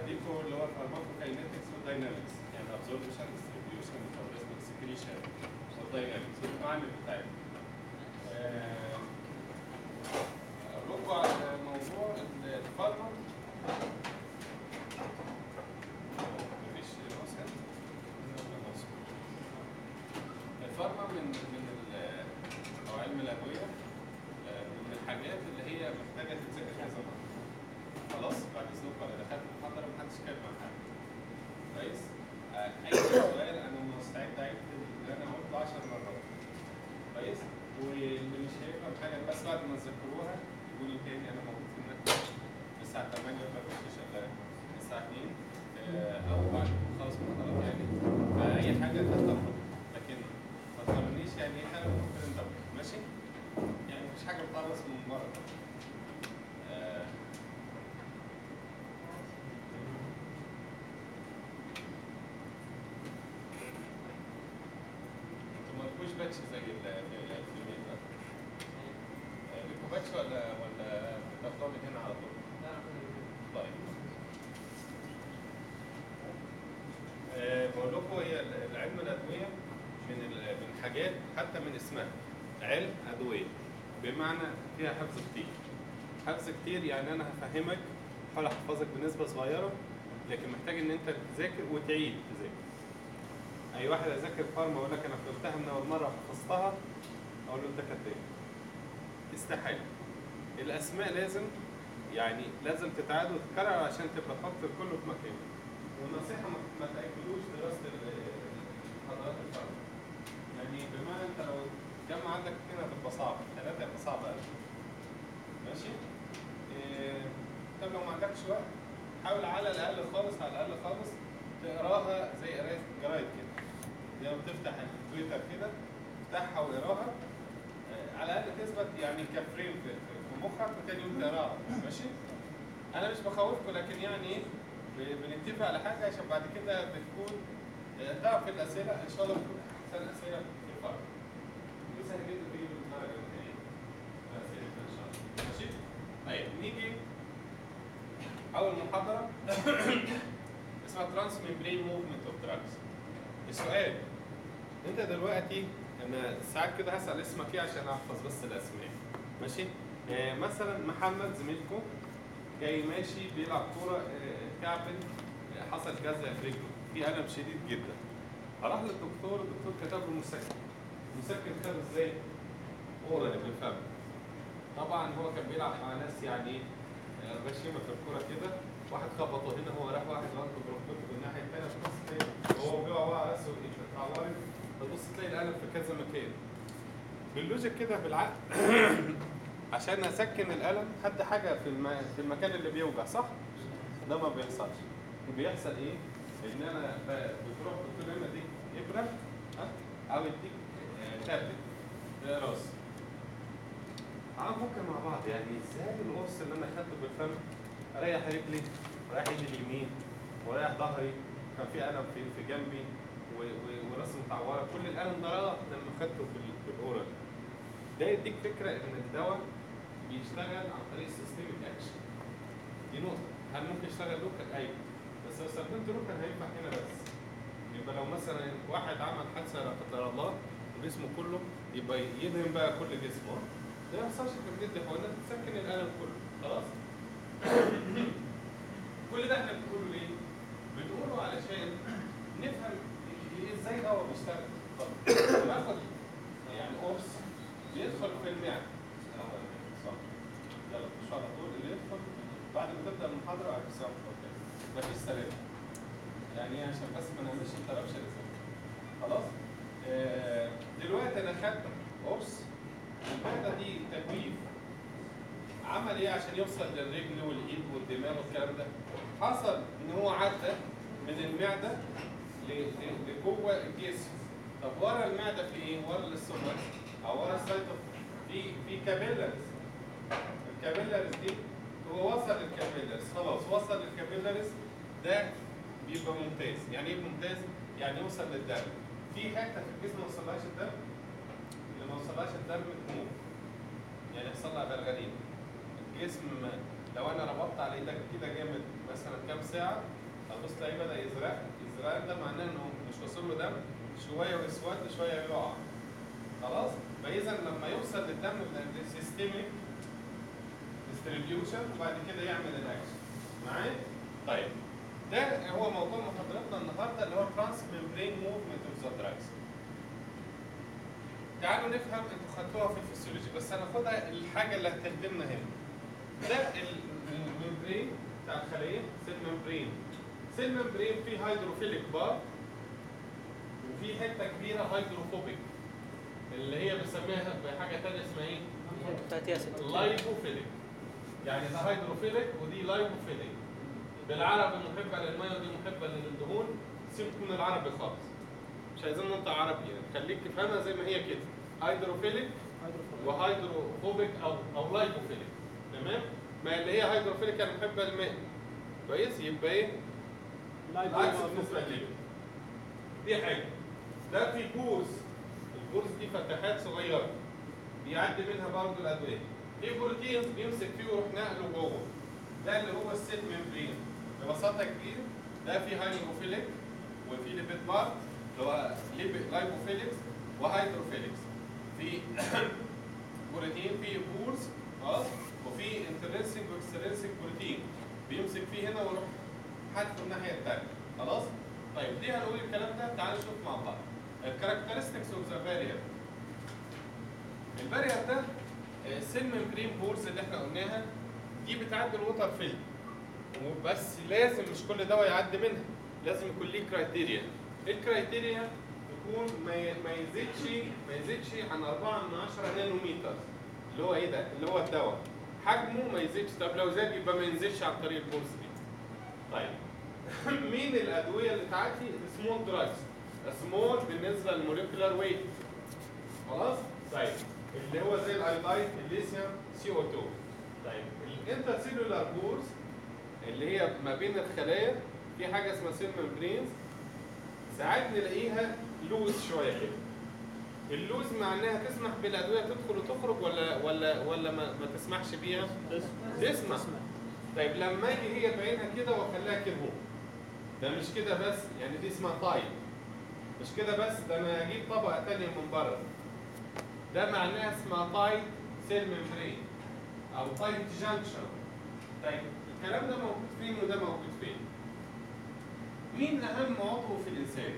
هديكم اللي هو فارماكوكاينetics وداينامكس يعني ابزوربشن ديستريبيوشن ميتابوليزم اكسكريشن والداينامكس والمعامل بتاعتهم. آه، اقول لكم على موضوع الفارما مفيش نسخة؟ نسخة. الفارما من من ال- او علم الادويه آه، من الحاجات اللي هي محتاجه تتذاكر كذا مره. خلاص بعد اذنكم انا دخلت المحاضره محدش كاتب عن حاجه. كويس؟ آه، اي سؤال انا مستعد اعيد اللي انا قلته 10 مرات. كويس؟ واللي مش هيفهم حاجه بس بعد ما تذكروها يقولوا تاني انا موجود في المكتب الساعه 8 ولا مش شغال الساعه 2 آه، او بعد ما نخلص محاضرات يعني فاي حاجه تحت امرك لكن ما تقارنيش يعني ايه حاجه ممكن انت ماشي؟ يعني مفيش حاجه بتخلص من بره آه، انتوا مالكوش باتش زي ال- في الفيلمين ده آه، ليكوا باتش ولا ولا بتاخدوها من هنا على طول؟ طيب آه، بقول لكم هي ال- العلم الادويه من ال- من حاجات حتى من اسمها علم ادويه بمعنى فيها حفظ كتير حفظ كتير يعني انا هفهمك احاول احفظك بنسبه صغيره لكن محتاج ان انت تذاكر وتعيد تذاكر اي واحد اذاكر فارما يقول لك انا فهمتها من اول مره وحفظتها اقول له انت كذاب استحاله الاسماء لازم يعني لازم تتعاد وتتكرر عشان تبقى تحط كله في مكانه والنصيحه ما ما تاكلوش دراسه ال- محاضرات الفارما يعني بمعنى انت لو الجامعه عندك اثنين هتبقى صعبه ثلاثه هتبقى صعبه قوي ماشي إيه، طب لو ما عندكش وقت حاول على الاقل خالص على الاقل خالص تقراها زي قرايه جرايد كده زي ما بتفتح التويتر كده افتحها واقراها آه، على الاقل تثبت يعني كفريم في في- في مخك وتاني يوم تقراها ماشي انا مش بخوفكم لكن يعني ايه ب- بنتفق على حاجه عشان بعد كده بتكون آه، تعرف الاسئله ان شاء الله بتكون احسن اسئله في الفرق وسهل جدا تجيب الدرجه النهائيه الاسئله ان شاء الله ماشي طيب نيجي اول محاضره اسمها ترانس ميمبرين موفمنت اوف دراجز السؤال انت دلوقتي انا ساعات كده هسال اسمك ايه عشان احفظ بس الاسماء ماشي آه مثلا محمد زميلكم جاي ماشي بيلعب كوره آه كعبل آه، حصل جزع في رجله في الم شديد جدا راح للدكتور الدكتور كتب له مسكن مسكن خده ازاي؟ اورال بالفم طبعا هو كان بيلعب مع ناس يعني ايه آه، غشيمه في الكوره كده واحد خبطه هنا هو راح واحد غلطه بركبته في الناحيه الثانيه تبص تلاقي هو بيقع وقع اسود اتعورت تبص تلاقي الالم في كذا مكان باللوجيك كده بالعقل عشان اسكن الالم حد حاجه في الم... في المكان اللي بيوجع صح؟ ده ما بيحصلش بيحصل ايه؟ ان انا ب... بتروح دكتور يقول اديك ابره ها؟ او يديك آه، تابلت راس تعالوا نفكر مع بعض يعني ازاي القرص اللي انا خدته بالفم اريح رجلي واريح ايدي اليمين واريح ظهري كان في الم في في جنبي و- و- وراسي متعوره كل الالم ده راح لما خدته بال- بالاورال ده يديك فكره ان الدواء بيشتغل عن طريق السيستميك اكشن دي نقطه هل ممكن يشتغل لوكال ايوه بس لو استخدمت لوكال هينفع هنا بس يبقى لو مثلا واحد عمل حادثه لا قدر الله وجسمه كله يبقى يدهن بقى كل جسمه ده ما يحصلش في بندي حقنات تسكن الالم كله خلاص كل ده احنا بنقوله ليه؟ بنقوله علشان نفهم ازاي الهواء بيشتغل طب ناخد يعني قرص بيدخل في المعده صح يلا مش على طول اللي يدخل بعد ما تبدا المحاضره على الساعه مفيش سلام يعني ايه عشان بس ما نعملش انتربشن خلاص آه، دلوقتي انا خدت قرص المعده دي تجويف عمل ايه عشان يوصل للرجل والايد والدماغ والكلام ده حصل ان هو عدى من المعده ل- ل- لجوه الجسم طب ورا المعده في ايه ورا الاستومك او ورا السيتوم في في كابيلارز الكابيلارز دي هو وصل للكابيلارز خلاص وصل للكابيلارز ده بيبقى ممتاز يعني ايه ممتاز يعني يوصل للدم في حته في الجسم ما وصلهاش الدم اللي ما وصلهاش الدم تموت يعني يحصل لها غرغرين الجسم لو انا ربطت على ايدك كده جامد مثلا كام ساعه هتبص تلاقيه بدا يزرق الازرق ده معناه انه مش واصل له دم شويه ويسود شويه يقع خلاص فاذا لما يوصل للدم السيستميك ديستريبيوشن وبعد كده يعمل الاكشن معايا طيب ده هو موضوع محاضرتنا النهارده اللي هو ترانس ميمبرين موفمنت اوف ذا دراجز تعالوا نفهم انتوا خدتوها في الفسيولوجي بس هناخدها الحاجه اللي هتخدمنا هنا ده ال- الممبرين بتاع الخليه سيل ممبرين سيل ممبرين فيه هيدروفيليك بار وفي حته كبيره هيدروفوبيك اللي هي بنسميها بحاجه ثانيه اسمها ايه؟ بتاعت ياسر لايبوفيليك يعني ده هيدروفيليك ودي لايبوفيليك بالعربي محبه للميه ودي محبه للدهون سيبك من العربي خالص مش عايزين ننطق عربي يعني خليك تفهمها زي ما هي كده هيدروفيليك وهيدروفوبيك او او لايبوفيليك تمام ما اللي هي هيدروفيليك يعني محبه للماء كويس يبقى ايه العكس بالنسبه لي دي حاجه ده في بوز البوز دي فتحات صغيره بيعدي منها برضه الادويه في بروتين بيمسك فيه ويروح نقله جوه ده اللي هو السيل ممبرين ببساطه كبيره ده في هيدروفيليك وفي ليبيد بارت اللي هو ليبيد لايبوفيليكس وهيدروفيليكس في بروتين في بورز خلاص وفي انترنسك واكسترنسك بروتين بيمسك فيه هنا ويروح حادفه الناحيه الثانيه خلاص طيب ليه هنقول الكلام ده تعالوا نشوف مع بعض الكاركترستكس اوف ذا بارير البارير ده سيل ممبرين بورز اللي احنا قلناها دي بتعدي الوتر فيلم وبس لازم مش كل دواء يعدي منها لازم يكون ليه كرايتيريا الكرايتيريا يكون ما ي- ما يزيدش ما يزيدش عن 4 من 10 نانومتر اللي هو ايه ده اللي هو الدواء حجمه ما يزيدش طب لو زاد يبقى ما ينزلش عن طريق البورس دي طيب مين الادويه اللي تعدي سمول دراجز سمول بالنسبه للموليكولار ويت خلاص طيب اللي هو زي الايودايد الليثيوم سي او 2 طيب الانترسيلولار بورز اللي هي ما بين الخلايا في حاجه اسمها سيل ممبرينز ساعات نلاقيها لوز شويه كده اللوز معناها تسمح بالادويه تدخل وتخرج ولا ولا ولا ما, ما تسمحش بيها تسمح طيب لما اجي هي بعينها كده واخليها كده هو ده مش كده بس يعني دي اسمها طايب مش كده بس ده انا اجيب طبقه تانية من بره ده معناها اسمها تايت سيل ممبرين او تايت جانكشن طيب الكلام ده موجود فين وده موجود فين مين اهم عضو في الانسان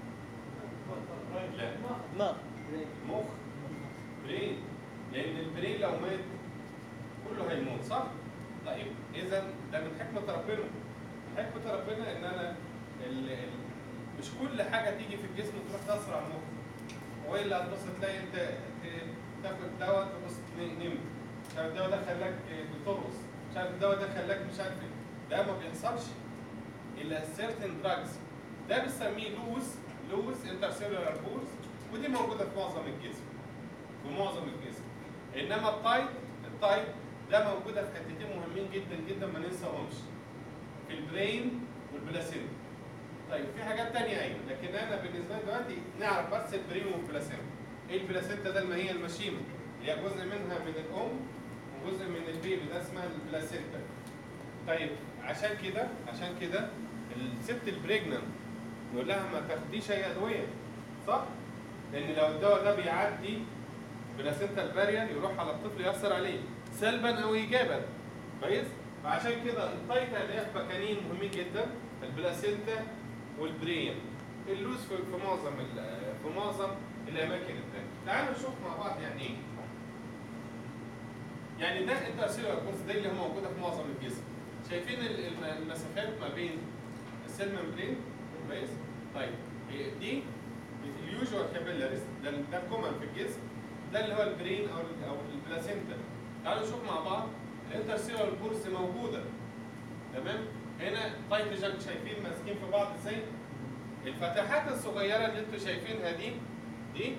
لا ما مخ برين لان البرين لو مات كله هيموت صح طيب اذا ده من حكمه ربنا حكمه ربنا ان انا ال ال مش كل حاجه تيجي في الجسم تروح تاثر على المخ والا هتبص تلاقي انت ت- تاخد دواء تبص ن- نمت مش عارف الدواء ده خلاك بترقص مش عارف الدواء ده خلاك مش عارف ايه ده ما بيحصلش الا certain drugs ده بنسميه لوز لوز انترسيلولار بورز ودي موجوده في معظم الجسم في معظم الجسم انما التايب التايب ده موجوده في حتتين مهمين جدا جدا ما ننساهمش في البرين والبلاسينتا طيب في حاجات تانية ايوه لكن انا بالنسبه لي دلوقتي نعرف بس البرين والبلاسينتا ايه البلاسينتا ده اللي هي المشيمه اللي هي جزء منها من الام وجزء من البيبي ده اسمها البلاسينتا طيب عشان كده عشان كده الست البريجننت نقول لها ما تاخديش اي ادويه صح؟ لان لو الدواء ده بيعدي بلاسينتا البارير يروح على الطفل ياثر عليه سلبا او ايجابا كويس؟ فعشان كده التايتا اللي هي في مكانين مهمين جدا البلاسينتا والبرين اللوز في, في معظم ال- في معظم الاماكن الثانيه تعالوا نشوف مع بعض يعني ايه يعني ده انترسيلولار كورس ده اللي هو موجوده في معظم الجسم شايفين ال- الم- المسافات ما بين السيل ممبرين كويس طيب إيه دي اليوجوال كابيلاريز ده ده كومن في الجسم ده اللي هو البرين او ال- او البلاسينتا تعالوا نشوف مع بعض الانترسيلولار كورس موجوده تمام هنا تايت جنك شايفين ماسكين في بعض ازاي الفتحات الصغيره اللي انتوا شايفينها دي دي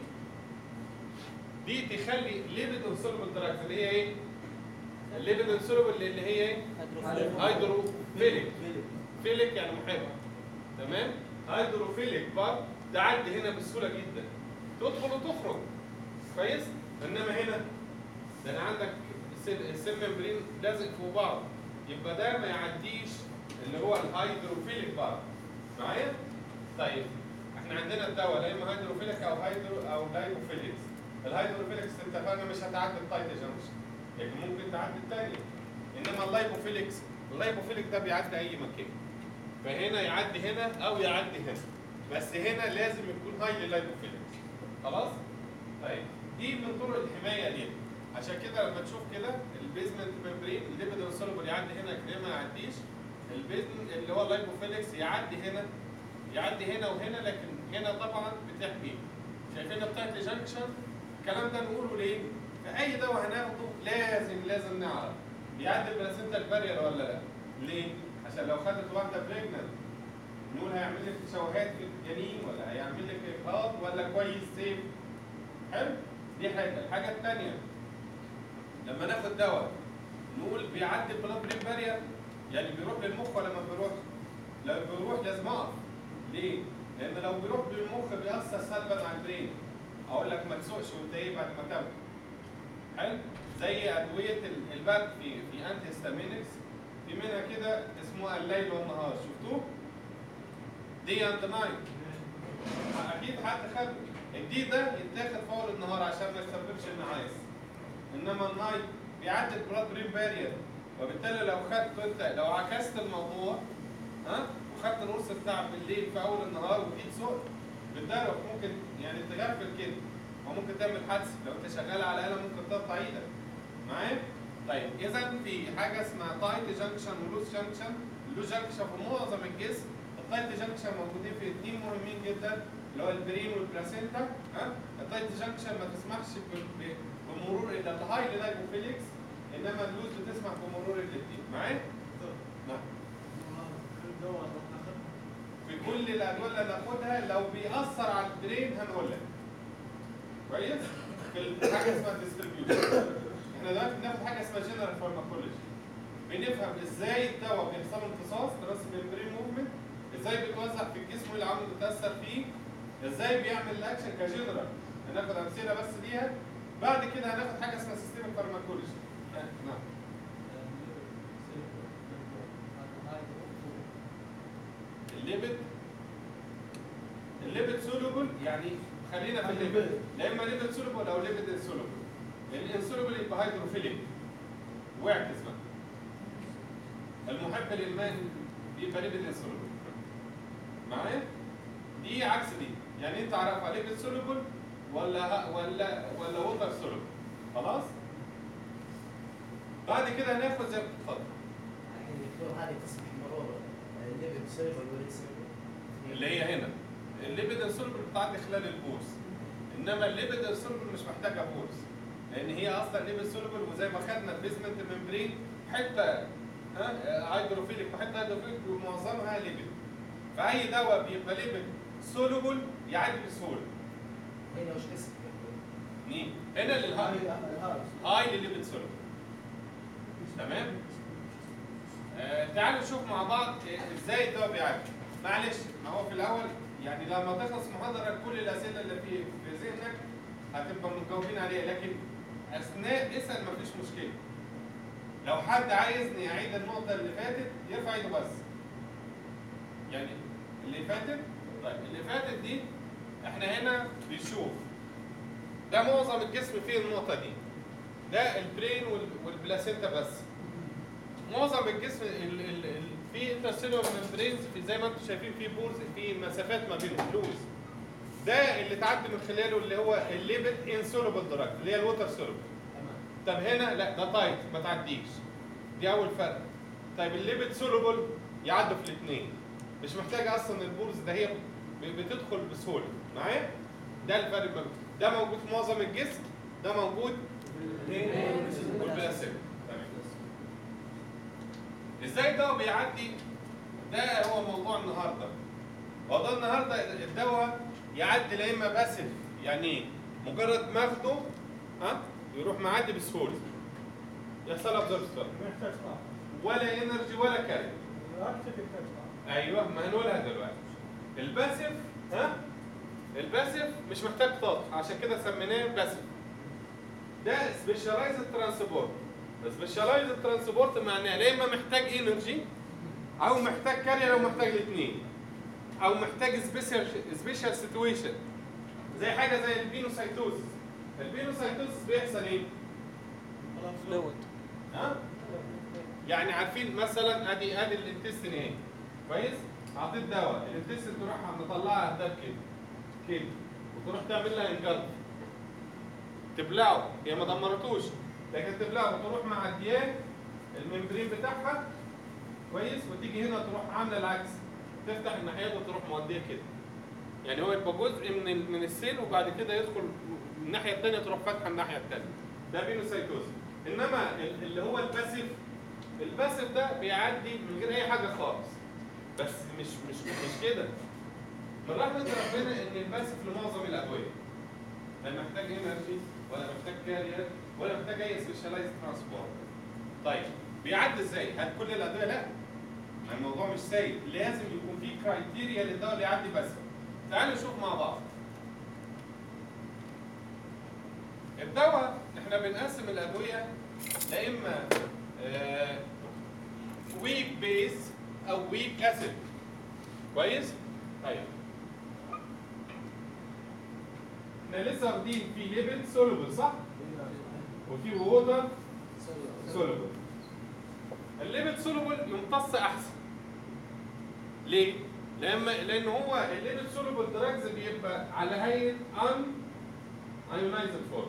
دي تخلي ليبيد انسولبل دراجز اللي هي ايه؟ الليبيد انسولبل اللي هي ايه؟ هيدروفيليك فيليك يعني محب تمام؟ هيدروفيليك بار تعدي هنا بسهوله جدا تدخل وتخرج كويس؟ انما هنا ده انا عندك السيل السيل ممبرين لازق فوق بعض يبقى ده ما يعديش اللي هو الهيدروفيليك بار معايا؟ طيب احنا عندنا الدواء لا اما هيدروفيليك او هيدرو او لايبوفيليكس الهيدروفيليكس اتفقنا مش هتعدي التايت جانكشن لكن ممكن تعدي الثانيه انما اللايبوفيليكس اللايبوفيليك ده بيعدي اي مكان فهنا يعدي هنا او يعدي هنا بس هنا لازم يكون هايلي لايبوفيليكس خلاص؟ طيب دي من طرق الحمايه ليه؟ عشان كده لما تشوف كده البيزمنت ممبرين الليبيد السولوبل يعدي هنا كده ما يعديش البيزمنت اللي هو اللايبوفيليكس يعدي هنا يعدي هنا وهنا لكن هنا طبعا بتحمي شايفين بتاعت الجنكشن الكلام ده نقوله ليه؟ في اي دواء هناخده لازم لازم نعرف بيعدي البلاسينتا البارير ولا لا؟ ليه؟ عشان لو خدت واحده بريجننت نقول هيعمل لك تشوهات في الجنين ولا هيعمل لك اجهاض ولا كويس سيف حلو؟ دي حاجه، الحاجه الثانيه لما ناخد دواء نقول بيعدي البلاد برين بارير يعني بيروح للمخ ولا ما بيروحش؟ لو بيروح لازم اقف ليه؟ لان لو بيروح للمخ بيأثر سلبا على البرين اقول لك ما تسوقش وانت ايه بعد ما تاخده حلو؟ زي ادويه ال- البرد في في انتي هيستامينكس في منها كده اسمها الليل والنهار شفتوه؟ دي اند نايت اكيد حد خد الدي ده يتاخد فور النهار عشان ما يسببش النعاس انما النايت بيعدي البلاد برين بارير وبالتالي لو خدت انت لو عكست الموضوع ها وخدت القرص بتاعك بالليل في اول النهار وجيت سوق بالدرب ممكن يعني تغفل كده وممكن تعمل حادثه لو انت شغال على اله ممكن تقطع ايدك معايا؟ طيب اذا في حاجه اسمها تايت جانكشن ولوز جانكشن اللوز جانكشن في معظم الجسم التايت جانكشن موجودين في اثنين مهمين جدا اللي هو البرين والبلاسينتا ها التايت جانكشن ما تسمحش ب- ب- بمرور الا الهاي لايبوفيليكس انما اللوز بتسمح بمرور الاثنين معايا؟ نعم في كل الادويه اللي هناخدها لو بيأثر على البرين هنقول لك كويس في حاجه اسمها ديستريبيوشن احنا دلوقتي بناخد حاجه اسمها جنرال فارماكولوجي بنفهم ازاي الدواء بيحصل له امتصاص تراس ميمبرين موفمنت ازاي بيتوزع في الجسم وايه العوامل اللي بتاثر فيه ازاي بيعمل الاكشن كجنرال هناخد امثله بس ليها بعد كده هناخد حاجه اسمها سيستمك فارماكولوجي نعم الليبت الليبت سولوبل يعني خلينا في الليبت لا اما ليبت سولوبل او ليبت انسولوبل الانسولوبل يبقى هيدروفيليك واعكس بقى المحب للماء يبقى ليبت انسولوبل معايا دي عكس دي يعني انت عارفها ليبت سولوبل ولا ه- ولا ولا ووتر سولوبل خلاص بعد كده هناخد زي اتفضل الحين الدكتور هذه تصبح مرور الليبل سيرفر والسيرفر اللي هي هنا الليبيد انسولبل بتعدي خلال البورس انما الليبيد انسولبل مش محتاجه بورس لان هي اصلا ليبيد سولبل وزي ما خدنا البيزمنت ممبرين حته ها هيدروفيليك وحته هيدروفيليك ومعظمها ليبيد فاي دواء بيبقى ليبيد سولبل يعدي بسهوله هنا وش اسمه؟ مين؟ هنا للهاي هاي لليبيد سولبل تمام؟ آه تعالوا نشوف مع بعض آه، ازاي الدواء بيعدي معلش ما هو في الاول يعني لما تخلص محاضره كل الاسئله اللي في في ذهنك هتبقى مجاوبين عليها لكن اثناء اسال مفيش مشكله لو حد عايزني اعيد النقطه اللي فاتت يرفع ايده بس يعني اللي فاتت طيب اللي فاتت دي احنا هنا بنشوف ده معظم الجسم فيه النقطه دي ده البرين وال- والبلاسينتا بس معظم الجسم ال ال ال في انترسيلولار ممبرينز في زي ما انتم شايفين في بورز في مسافات ما بينهم لوز ده اللي تعدي من خلاله اللي هو الليبت انسولوبل دراج اللي هي الوتر سولوبل تمام طب هنا لا ده تايت ما تعديش دي اول فرق طيب الليبت سولوبل يعدوا في الاثنين مش محتاجه اصلا البورز ده هي ب- بتدخل بسهوله معايا ده الفرق ما بين- ده موجود في معظم الجسم ده موجود والبلاسيبو تمام ازاي الدواء بيعدي ده هو موضوع النهارده موضوع النهارده الدواء يعدي لا اما باسف يعني ايه مجرد ما اخده ها يروح معدي بسهوله يحصل ابزوربشن ولا انرجي ولا كاري ايوه ما هنقولها دلوقتي الباسف ها الباسف مش محتاج طاقه عشان كده سميناه باسف ده سبيشالايزد ترانسبورت سبيشالايز ترانسبورت معناه لا اما محتاج انرجي او محتاج كارير او محتاج الاثنين او محتاج سبيشال سبيشال سيتويشن زي حاجه زي البينوسايتوزس البينوسايتوزس بيحصل ايه؟ فلويد ها؟ يعني عارفين مثلا ادي ادي الانتستين اهي كويس؟ اعطيت دواء الانتستين تروح مطلعها اهداف كده كده وتروح تعمل لها انجلط تبلعه هي ما دمرتوش لكن تبلعه وتروح معدياه الممبرين بتاعها كويس وتيجي هنا تروح عامله العكس تفتح الناحيه وتروح موديه كده يعني هو يبقى جزء من ال- من السيل وبعد كده يدخل الناحيه الثانيه تروح فاتحه الناحيه الثانيه ده بينوسايتوز انما ال- اللي هو الباسيف الباسيف ده بيعدي من غير اي حاجه خالص بس مش مش مش كده من رحمه ربنا ان الباسيف لمعظم الادويه لا محتاج انرجي ولا محتاج كارير ولا محتاج اي سبيشالايز ترانسبورت طيب بيعدي ازاي؟ هل كل الادويه؟ لا ما الموضوع مش سيء لازم يكون في كرايتيريا للدواء اللي يعدي بس تعالوا نشوف مع بعض الدواء احنا بنقسم الادويه لا اما ويك بيس او ويك اسيد كويس طيب احنا لسه واخدين في ليبل سولوبل صح وفي ووتر سولوبل الليبل سولوبل يمتص احسن ليه لما لان هو الليبل سولوبل دراجز بيبقى على هيئه ان ايونايزد فورم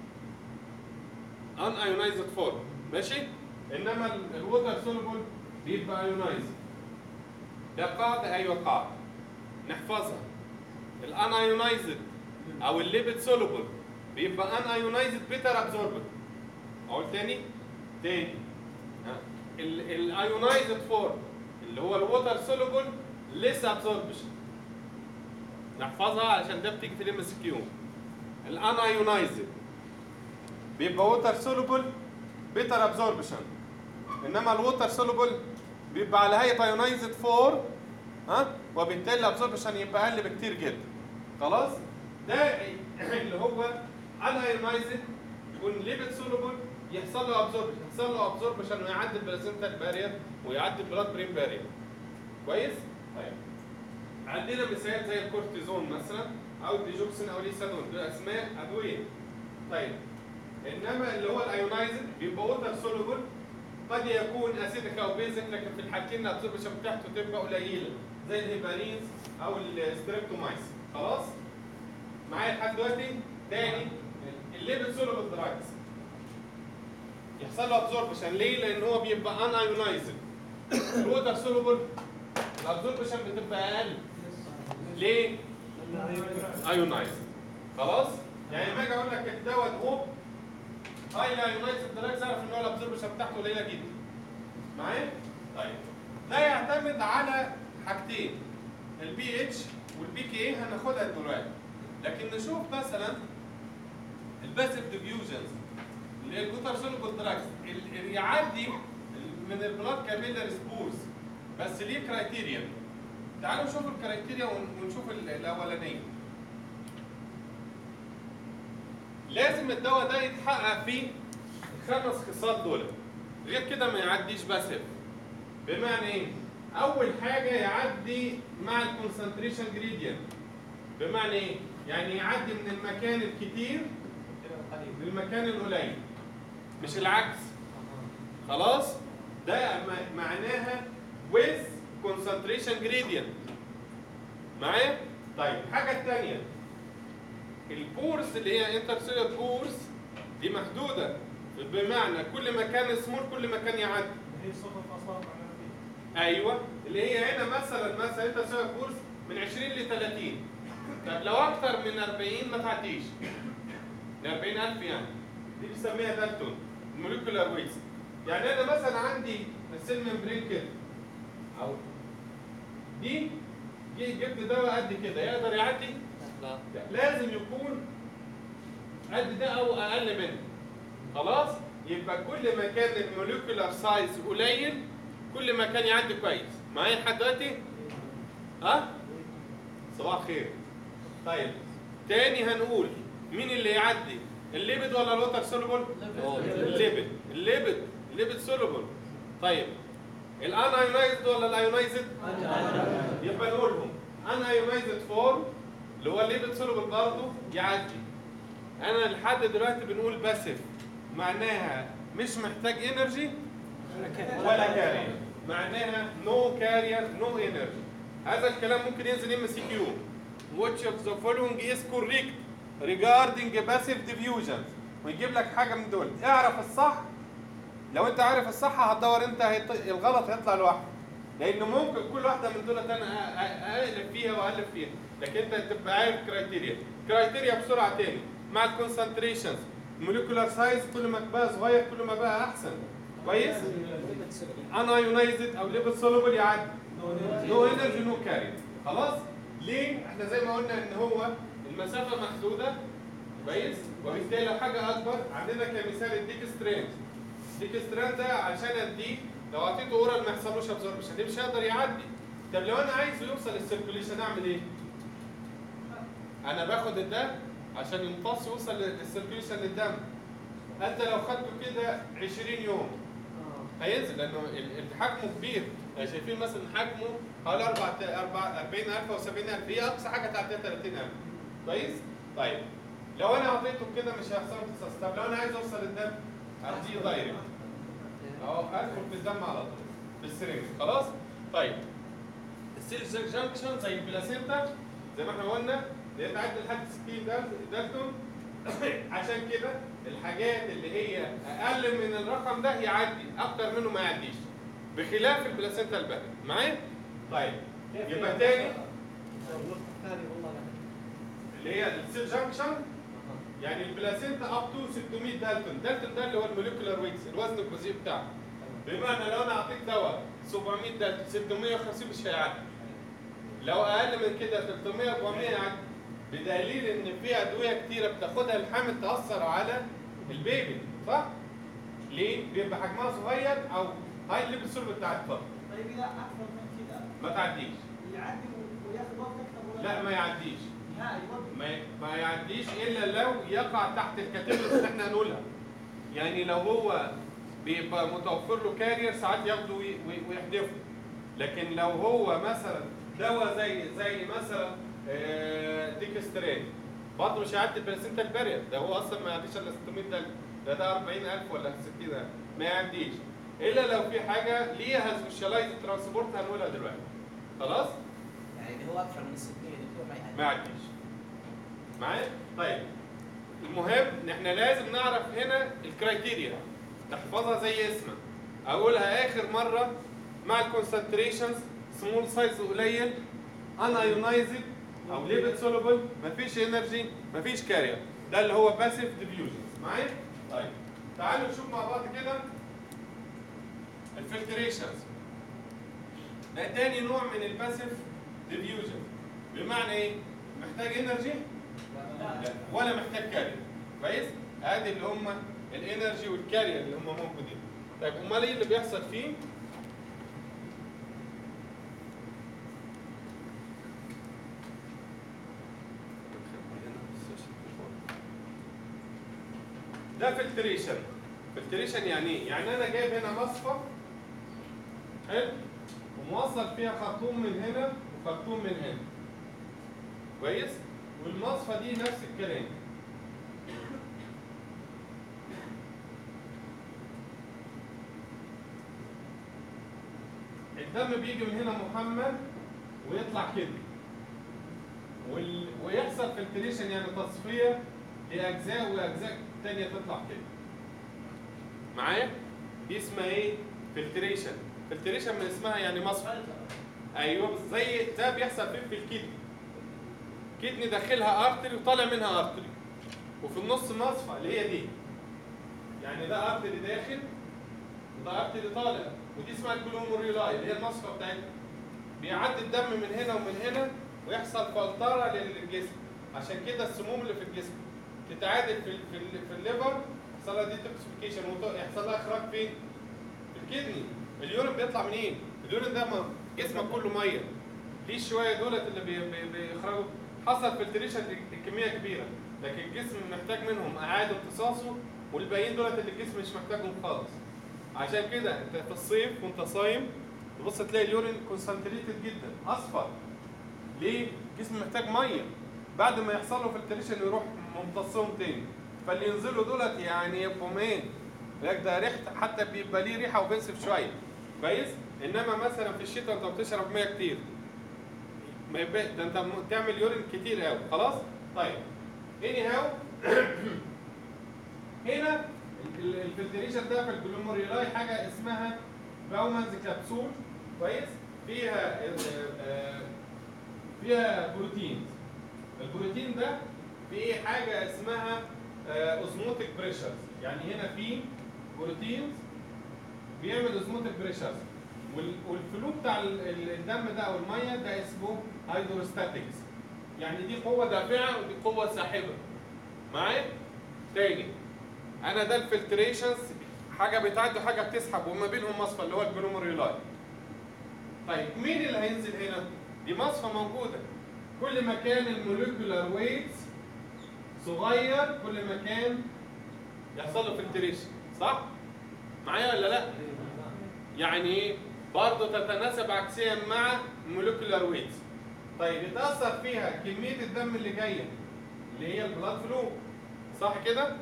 ان ايونايزد فورم ماشي انما ال- الووتر سولوبل بيبقى ايونايزد ده قاعده ايوه قاعده نحفظها الان ايونايزد او الليبيد سولوبل بيبقى ان ايونايزد بيتر ابزوربر اقول تاني تاني الايونايزد فورم اللي هو الووتر سولوبل ليس ابزوربشن نحفظها علشان ده بتيجي في الام اس كيو الان ايونايزد بيبقى ووتر سولوبل بيتر ابزوربشن انما الووتر سولوبل بيبقى على هيئه ايونايزد فور ها وبالتالي الابزوربشن يبقى اقل بكتير جدا خلاص ده اللي هو الايونايزد يكون ليبيد سولوبل يحصل له ابزوربشن يحصل له ابزوربشن ويعدي البلاسنتال بارير ويعدي البلاد برين بارير كويس طيب عندنا مثال زي الكورتيزون مثلا او الديجوكسين او ليسادون دول اسماء ادويه طيب انما اللي هو الايونايزد بيبقى ووتر سولوبل قد يكون اسيدك او بيزك لكن في الحالتين الابزوربشن بتاعته تبقى قليله زي الهيبارينز او الستريبتومايسين خلاص معايا لحد دلوقتي تاني الليبل سولوبل دراجز يحصل له ابزوربشن ليه؟ لان هو بيبقى ان ايونايزد الووتر سولوبل الابزوربشن بتبقى اقل ليه؟ ايونايزد خلاص؟ يعني لما اجي اقول لك الدواء هو هاي ايونايزد دراجز اعرف ان هو الابزوربشن بتاعته قليله جدا معايا؟ طيب ده يعتمد على حاجتين البي اتش والبي كي هناخدها دلوقتي لكن نشوف مثلا الباسيف ديفيوجنز اللي هي الجوتر سولوبل دراجز اللي يعدي من البلاد كابيلر سبورز بس ليه كرايتيريا تعالوا نشوف الكرايتيريا ون- ونشوف ال- الاولانيه لازم الدواء ده يتحقق فيه الخمس خصال دول غير كده ما يعديش باسيف بمعنى ايه؟ اول حاجه يعدي مع الكونسنتريشن جريدينت بمعنى ايه؟ يعني يعدي من المكان الكتير للمكان القليل مش العكس خلاص ده م- معناها with concentration gradient معايا طيب الحاجه الثانيه البورس اللي هي انترسيلر بورس دي محدوده بمعنى كل ما كان سمول كل ما كان يعدي هي الصفة اصلا معناها فيه ايوه اللي هي هنا مثلا مثلا انت تسوي كورس من 20 ل 30 طب لو اكتر من 40 ما تعديش ل 40000 يعني دي بنسميها دالتون الموليكولار ويتس يعني انا مثلا عندي السيل ممبرين كده او دي جي جبت دواء قد كده يقدر يعدي لا لا، لازم يكون قد ده او اقل منه خلاص يبقى كل ما كان الموليكولار سايز قليل كل ما كان يعدي كويس معايا لحد دلوقتي ها صباح الخير طيب تاني هنقول مين اللي يعدي الليبيد ولا الوتر سولوبل؟ الليبيد الليبيد الليبيد سولوبل طيب الانايونايزد ولا الايونايزد؟ يبقى نقولهم انايونايزد فورم اللي هو الليبيد سولوبل برضه يعدي انا لحد دلوقتي بنقول باسيف معناها مش محتاج انرجي ولا كارير معناها نو كارير نو انرجي هذا الكلام ممكن ينزل ام سي كيو which of the following is correct regarding passive diffusion ويجيب لك حاجه من دول اعرف الصح لو انت عارف الصح هتدور انت هيط... الغلط هيطلع لوحده لان ممكن كل واحده من دول انا أ- أ- اقلب فيها واقلب فيها لكن انت تبقى عارف كرايتيريا كرايتيريا بسرعه تاني مع الكونسنتريشنز موليكولار سايز كل ما بقى صغير كل ما بقى احسن كويس انايونايزد او ليبل سولوبل يعدي نو انرجي نو كاري خلاص ليه احنا زي ما قلنا ان هو المسافه محدوده كويس وبالتالي لو حاجه اكبر عندنا كمثال الديك ستريند الديك ستريند ده عشان اديه لو اعطيته اورال ما يحصلوش ابزوربشن ليه مش هيقدر يعدي طب لو انا عايزه يوصل للسيركوليشن اعمل ايه؟ انا باخد ده عشان يمتص يوصل للسيركوليشن للدم انت لو خدته كده 20 يوم هينزل لانه ال- ال- حجمه كبير يعني شايفين مثلا حجمه حوالي 40000 او 70000 هي اقصى حاجه تعديها 30000 كويس؟ طيب لو انا اعطيته كده مش هيحصل له امتصاص طب لو انا عايز اوصل للدم اديه دايركت اهو ادخل في الدم على طول بالسرنج خلاص؟ طيب السيل جانكشن زي البلاسينتا زي ما احنا قلنا اللي هي تعدي لحد 60 دال- دالتون عشان كده الحاجات اللي هي اقل من الرقم ده يعدي اكتر منه ما يعديش بخلاف البلاسينتا الباقي معايا؟ طيب يبقى تاني اللي هي السيل جانكشن يعني البلاسينتا اب تو 600 دالتون دالتون ده اللي هو الموليكولار ويتس الوزن الجزيء بتاعه بمعنى لو انا اعطيك دواء 700 دالتون 650 مش هيعدي لو اقل من كده 300 400 يعدي بدليل ان في ادويه كتيره بتاخدها الحامل تاثر على البيبي صح؟ ليه؟ بيبقى حجمها صغير او هاي اللي بالسرب بتاع الطفل طيب اذا اكثر من كذا ما تعديش يعدي وياخذ وقت اكثر ولا لا ما يعديش نهائي وقت ما ما يعديش الا لو يقع تحت الكاتيجوري اللي احنا هنقولها يعني لو هو بيبقى متوفر له كارير ساعات ياخده وي- وي- ويحدفه لكن لو هو مثلا دواء زي زي مثلا آه، ديكسترين برضه مش هيعدي البلاسينتا البارير ده هو اصلا ما يعديش الا 600 ده ده ده 40000 ولا 60000 ما يعديش الا لو في حاجه ليها سبيشالايز ترانسبورت هنقولها دلوقتي خلاص يعني اللي هو اكثر من 60 يا دكتور ما يعدي ما يعديش معايا طيب المهم ان احنا لازم نعرف هنا الكرايتيريا نحفظها زي اسمها اقولها اخر مره مع الكونسنتريشنز سمول سايز قليل انايونايزد او ليبيد سولوبل مفيش انرجي مفيش كارير ده اللي هو باسيف ديفيوجنز معايا طيب تعالوا نشوف مع بعض كده الفلتريشنز ده تاني نوع من الباسيف ديفيوجن بمعنى ايه محتاج انرجي لا ولا محتاج كارير كويس ادي اللي هم الانرجي والكارير اللي هم موجودين طيب امال ايه اللي بيحصل فيه ده فلتريشن فلتريشن يعني ايه يعني انا جايب هنا مصفى حلو وموصل فيها خرطوم من هنا وخرطوم من هنا كويس والمصفى دي نفس الكلام الدم بيجي من هنا محمل ويطلع كده وال... ويحصل فلتريشن يعني تصفيه لاجزاء واجزاء تانية تطلع كده معايا دي اسمها ايه فلتريشن فلتريشن من اسمها يعني مصفى ايوه بس زي ده بيحصل فين في الكدني كدني داخلها ارتري وطالع منها ارتري وفي النص مصفى اللي هي دي يعني ده ارتري داخل وده ارتري طالع ودي اسمها الجلوميرولاي اللي هي المصفى بتاعتنا بيعدي الدم من هنا ومن هنا ويحصل فلتره للجسم عشان كده السموم اللي في الجسم تتعادل في ال في, ال في الليفر يحصل لها ديتوكسيفيكيشن يحصل لها اخراج فين؟ في الكدني اليورين بيطلع منين؟ اليورين ده ما- جسمك كله ميه ليه شويه دولت اللي بي- بي- بيخرجوا حصل فلتريشن لكميه كبيره لكن الجسم محتاج منهم اعاده امتصاصه والباقيين دولت اللي الجسم مش محتاجهم خالص عشان كده انت في الصيف وانت صايم تبص تلاقي اليورين كونسنتريتد جدا اصفر ليه؟ الجسم محتاج ميه بعد ما يحصل له فلتريشن يروح ممتصهم تاني فاللي ينزلوا دولت يعني يبقوا ايه؟ لك ده ريحه حتى بيبقى ليه ريحه وبنسف شويه كويس؟ انما مثلا في الشتاء انت بتشرب ميه كتير ما يبقى ده انت م- تعمل يورين كتير قوي خلاص؟ طيب اني هاو هنا ال- ال- الفلتريشن ده في الجلوميرولاي حاجه اسمها باومانز كبسول كويس؟ فيها آه، آه، فيها بروتين البروتين ده في حاجه اسمها اوزموتيك بريشرز يعني هنا في بروتين بيعمل اوزموتيك بريشرز والفلو بتاع ال- ال- الدم ده او الميه ده اسمه هيدروستاتكس يعني دي قوه دافعه ودي قوه ساحبه معايا تاني انا ده الفلتريشنز حاجه بتعدي وحاجه بتسحب وما بينهم مصفى اللي هو الجلوميرولاي طيب مين اللي هينزل هنا؟ دي مصفى موجودة كل ما كان الموليكولار ويتس صغير كل ما كان يحصل له فلتريشن صح؟ معايا ولا لا؟ يعني ايه؟ برضه تتناسب عكسيا مع الموليكولار ويتس طيب يتأثر فيها كمية الدم اللي جاية اللي هي البلاد فلو صح كده؟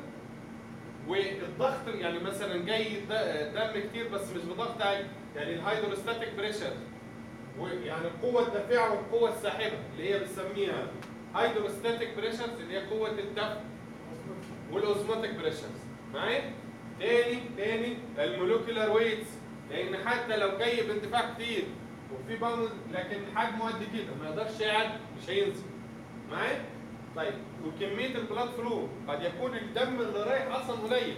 والضغط يعني مثلا جاي د- دم كتير بس مش بضغط عالي يعني الهيدروستاتيك بريشر ويعني القوة الدافعة والقوة الساحبة اللي هي بنسميها هيدروستاتيك بريشرز اللي هي قوة الدفع والاوزموتيك بريشرز معايا؟ تاني تاني المولوكيولار ويتس لان حتى لو جاي باندفاع كتير وفي باوند لكن حجمه قد كده ما يقدرش يعد مش هينزل معايا؟ طيب وكمية البلاد فلو قد يكون الدم اللي رايح اصلا قليل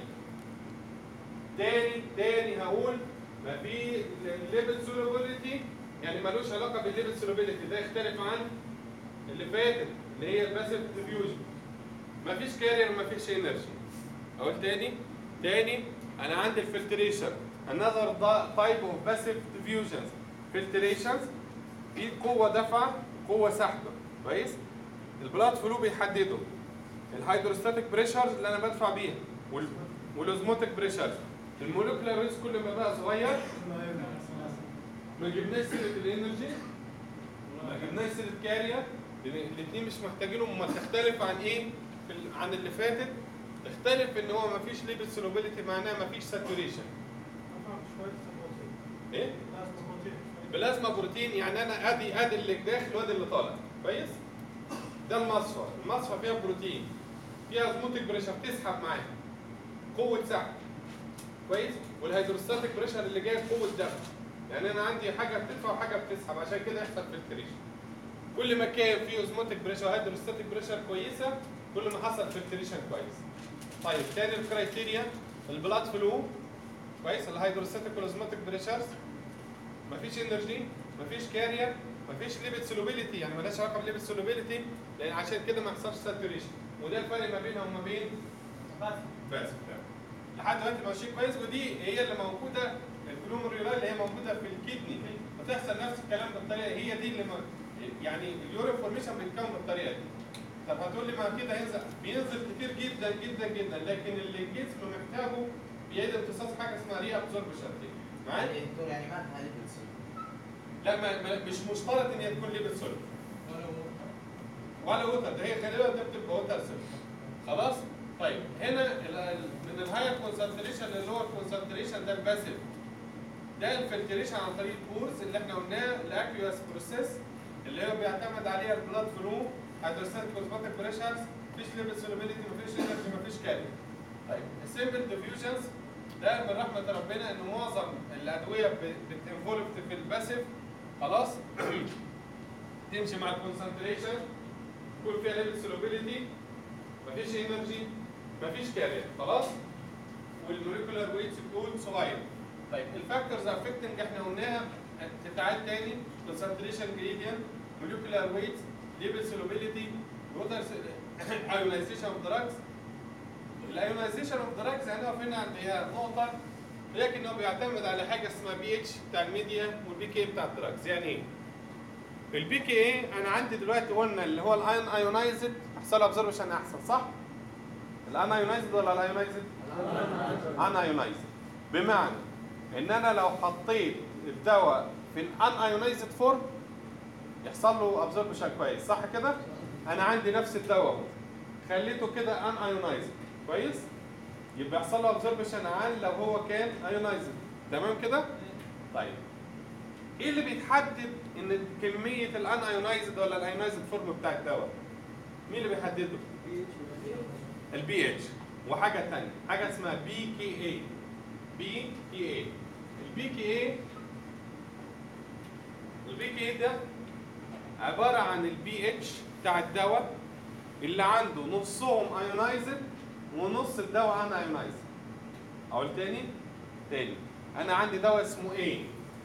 تاني تاني هقول ما في الليبل سولوبيليتي يعني ملوش علاقه بالليبل سولوبيليتي ده يختلف عن اللي فاتت اللي هي الباسيف ديفيوجن مفيش كارير مفيش انرجي اقول تاني تاني انا عندي الفلتريشن another type of passive diffusions filtrations في قوه دفع قوه سحبه كويس البلاد فلو بيحدده الهيدروستاتيك بريشرز اللي انا بدفع بيها وال- والاوزموتيك بريشرز المولكيولار ريس كل ما بقى صغير ما جبناش سيره الانرجي ما جبناش سيره كارير الاثنين مش محتاجينهم امال تختلف عن ايه في ال- عن اللي فاتت تختلف ان هو ما فيش ليبل سولوبيليتي معناه ما فيش ساتوريشن ايه بلازما بروتين يعني انا ادي ادي اللي داخل وادي اللي طالع كويس ده المصفى المصفى فيها بروتين فيها اوزموتيك بريشر تسحب معاها قوه سحب كويس والهيدروستاتيك بريشر اللي جاي قوه دفع يعني انا عندي حاجه بتدفع وحاجه بتسحب عشان كده يحصل فلتريشن كل ما كان في اوزموتيك بريشر هيدروستاتيك بريشر كويسه كل ما حصل فلتريشن كويس طيب تاني الكرايتيريا البلاد فلو كويس الهيدروستاتيك والاوزموتيك بريشرز مفيش انرجي مفيش كارير مفيش ليبت سولوبيليتي يعني مالهاش علاقه بالليبت سولوبيليتي لان عشان كده ما يحصلش ساتوريشن وده الفرق ما بينها وما بين بس لحد دلوقتي ماشيين كويس ودي هي اللي موجوده الجلوميريولا اللي هي موجوده في الكدني بتحصل نفس الكلام بالطريقه هي دي اللي ما يعني اليورين فورميشن بيتكون بالطريقه دي طب هتقول لي ما كده هينزل بينزل كتير جدا جدا جدا لكن اللي الجسم محتاجه بيعيد امتصاص حاجه اسمها ري ابزوربشن معايا؟ يعني دكتور يعني ما لها ليبل سوليد لا ما ما- مش مشترط ان هي تكون ليبل سوليد ولا ووتر ده هي غالبا ده بتبقى ووتر سوليد خلاص طيب هنا ال- ال- من الهاير كونسنتريشن للور كونسنتريشن ده الباسيف ده الفلتريشن عن طريق الكورس اللي احنا قلناه الاكيوس بروسيس اللي هو بيعتمد عليها البلاد فلو هيدروستاتيك اوزماتيك بريشرز مفيش ليبل سوليبيليتي مفيش انرجي مفيش كارير طيب السيمبل ديفيوجنز ده من رحمه ربنا ان معظم الادويه بتنفولف في الباسيف خلاص تمشي مع الكونسنتريشن يكون فيها ليبل سولوبيليتي مفيش انرجي مفيش كارير خلاص والموليكولار ويتس تكون صغير طيب الفاكتورز افكتنج احنا قلناها تتعاد تاني كونسنتريشن جريدينت موليكولار ويتس ليبل سولوبيليتي ووتر ايونايزيشن اوف دراجز الايونايزيشن اوف دراجز هنقف هنا عند هي نقطه لكن هو بيعتمد على حاجه اسمها بي اتش بتاع الميديا والبي كي بتاع الدراجز يعني ايه؟ البي كي اي انا عندي دلوقتي قلنا اللي هو الايون ايونايزد يحصل له ابزوربشن احسن صح؟ الان ايونايزد ولا الايونايزد؟ ان ايونايزد بمعنى ان انا لو حطيت الدواء في الان ايونايزد فورم يحصل له ابزوربشن كويس صح كده؟ انا عندي نفس الدواء اهو خليته كده ان ايونايزد كويس؟ يبقى يحصل له ابزوربشن اقل لو هو كان ايونايزد تمام كده؟ طيب ايه اللي بيتحدد ان كميه الان ايونايزد ولا الايونايزد فورم بتاع الدواء؟ مين اللي بيحدده؟ البي اتش وحاجه ثانيه حاجه اسمها بي كي اي بي كي اي البي كي اي البي كي اي ده عباره عن البي اتش بتاع الدواء اللي عنده نصهم ايونايزد ونص الدواء ان ايونايزد اقول تاني تاني انا عندي دواء اسمه ايه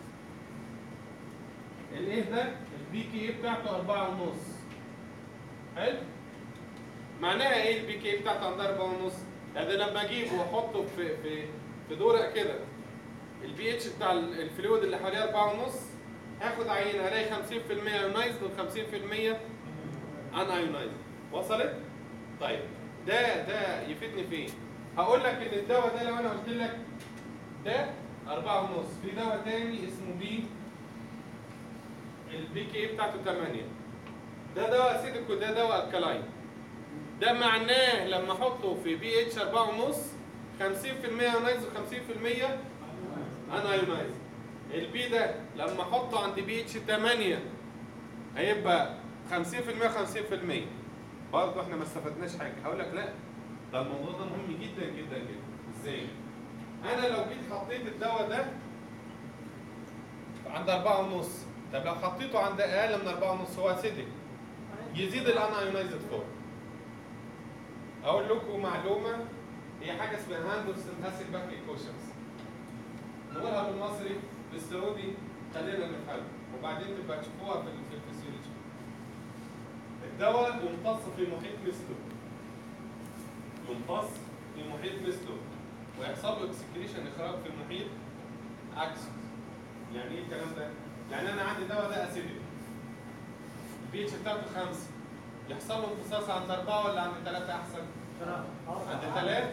الايه ده البي كي اي بتاعته أربعة ونص حلو معناها ايه البي كي اي بتاعته عندها أربعة ونص يعني لما اجيبه واحطه في في في دورق كده البي اتش بتاع ال- الفلويد اللي حواليه أربعة ونص هاخد عينه هلاقي 50% ايونايزد و50% ان ايونايزد وصلت؟ طيب ده ده يفيدني فين؟ هقول لك ان الدواء ده لو انا قلت لك ده أربعة ونص في دواء تاني اسمه بي البي كي بتاعته 8 ده دواء اسيدك وده دواء الكلاين ده معناه لما احطه في بي اتش 4 ونص 50% ايونايز و50% انا ايونايز البي ده لما احطه عند بي اتش 8 هيبقى 50% 50% برضه احنا ما استفدناش حاجه هقول لك لا ده الموضوع ده مهم جدا جدا جدا ازاي انا لو جيت حطيت الدواء ده عند أربعة ونص طب لو حطيته عند أقل من أربعة ونص هو أسيدك يزيد الأن أيونايزد فورم أقول لكم معلومة هي حاجة اسمها هاندرسون هاسل باك ايكويشنز نقولها بالمصري بالسعودي خلينا نفهمها وبعدين تبقى تشوفوها في ال- في الفسيولوجي الدواء يمتص في محيط مثله يمتص في محيط مثله ويحصل له اكسكريشن اخراج في المحيط عكسه يعني ايه الكلام ده؟ يعني انا عندي دواء ده اسيدك البي اتش بتاعته خمسه يحصل له امتصاص عند اربعه ولا عند ثلاثه احسن؟ عند ثلاثه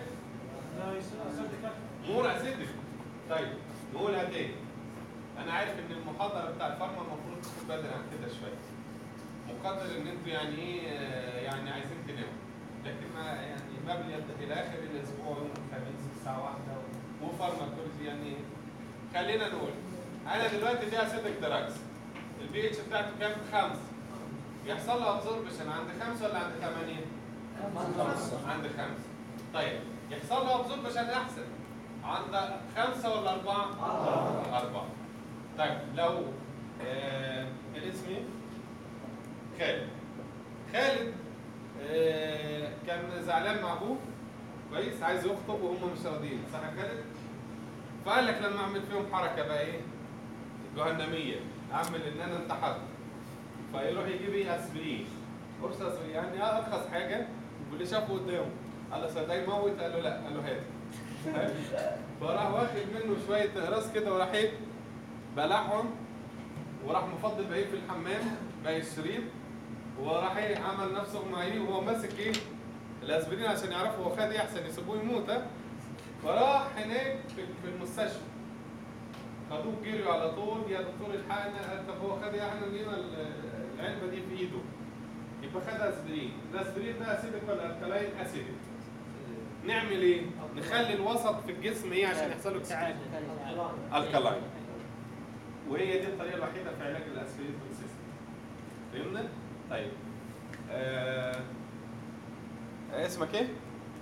مور اسيدك طيب نقولها تاني انا عارف ان المحاضره بتاع الفارما المفروض تكون بدري عن كده شويه مقدر ان انتوا يعني ايه آه، يعني عايزين تناموا لكن ما يعني ما بيبدا الى اخر الاسبوع يوم الخميس الساعه واحدة وفارماكولوجي يعني خلينا نقول انا دلوقتي دي اسيدك دراجز البي اتش بتاعته كام؟ خمسه يحصل له ابزوربشن عند خمسه ولا عند ثمانيه؟ عند خمسه طيب يحصل له ابزوربشن احسن عند خمسه ولا اربعه؟ اربعه طيب لو آه الاسم ايه؟ خالد خالد آه كان زعلان مع ابوه كويس عايز يخطب وهم مش راضيين صح يا خالد؟ فقال لك لما اعمل فيهم حركه بقى ايه؟ جهنميه اعمل ان انا انتحرت فيروح يجيب ايه اسبرين قرص اسبرين يعني ارخص حاجه واللي شافه قدامه قال له ده يموت قال له لا قال له هات حلو؟ فراح واخد منه شويه اقراص كده وراح ايه؟ بلعهم وراح مفضل بقيه في الحمام باقي الشريط وراح ايه عمل نفسه معي وهو ماسك ايه الاسبرين عشان يعرفوا هو خد ايه احسن يسيبوه يموت ها فراح هناك في في المستشفى خدوه جريوا على طول يا دكتور الحقنا قال طب هو خد ايه احنا لقينا ال- العلبه دي في ايده يبقى خد اسبرين الاسبرين ده اسيدك ولا الكلاين اسيدك نعمل ايه؟ نخلي الوسط في الجسم ايه عشان يحصل له اكسكريشن الكلاين وهي دي الطريقه الوحيده في علاج الاسبرين سيستم فهمنا؟ طيب آه... اسمك ايه؟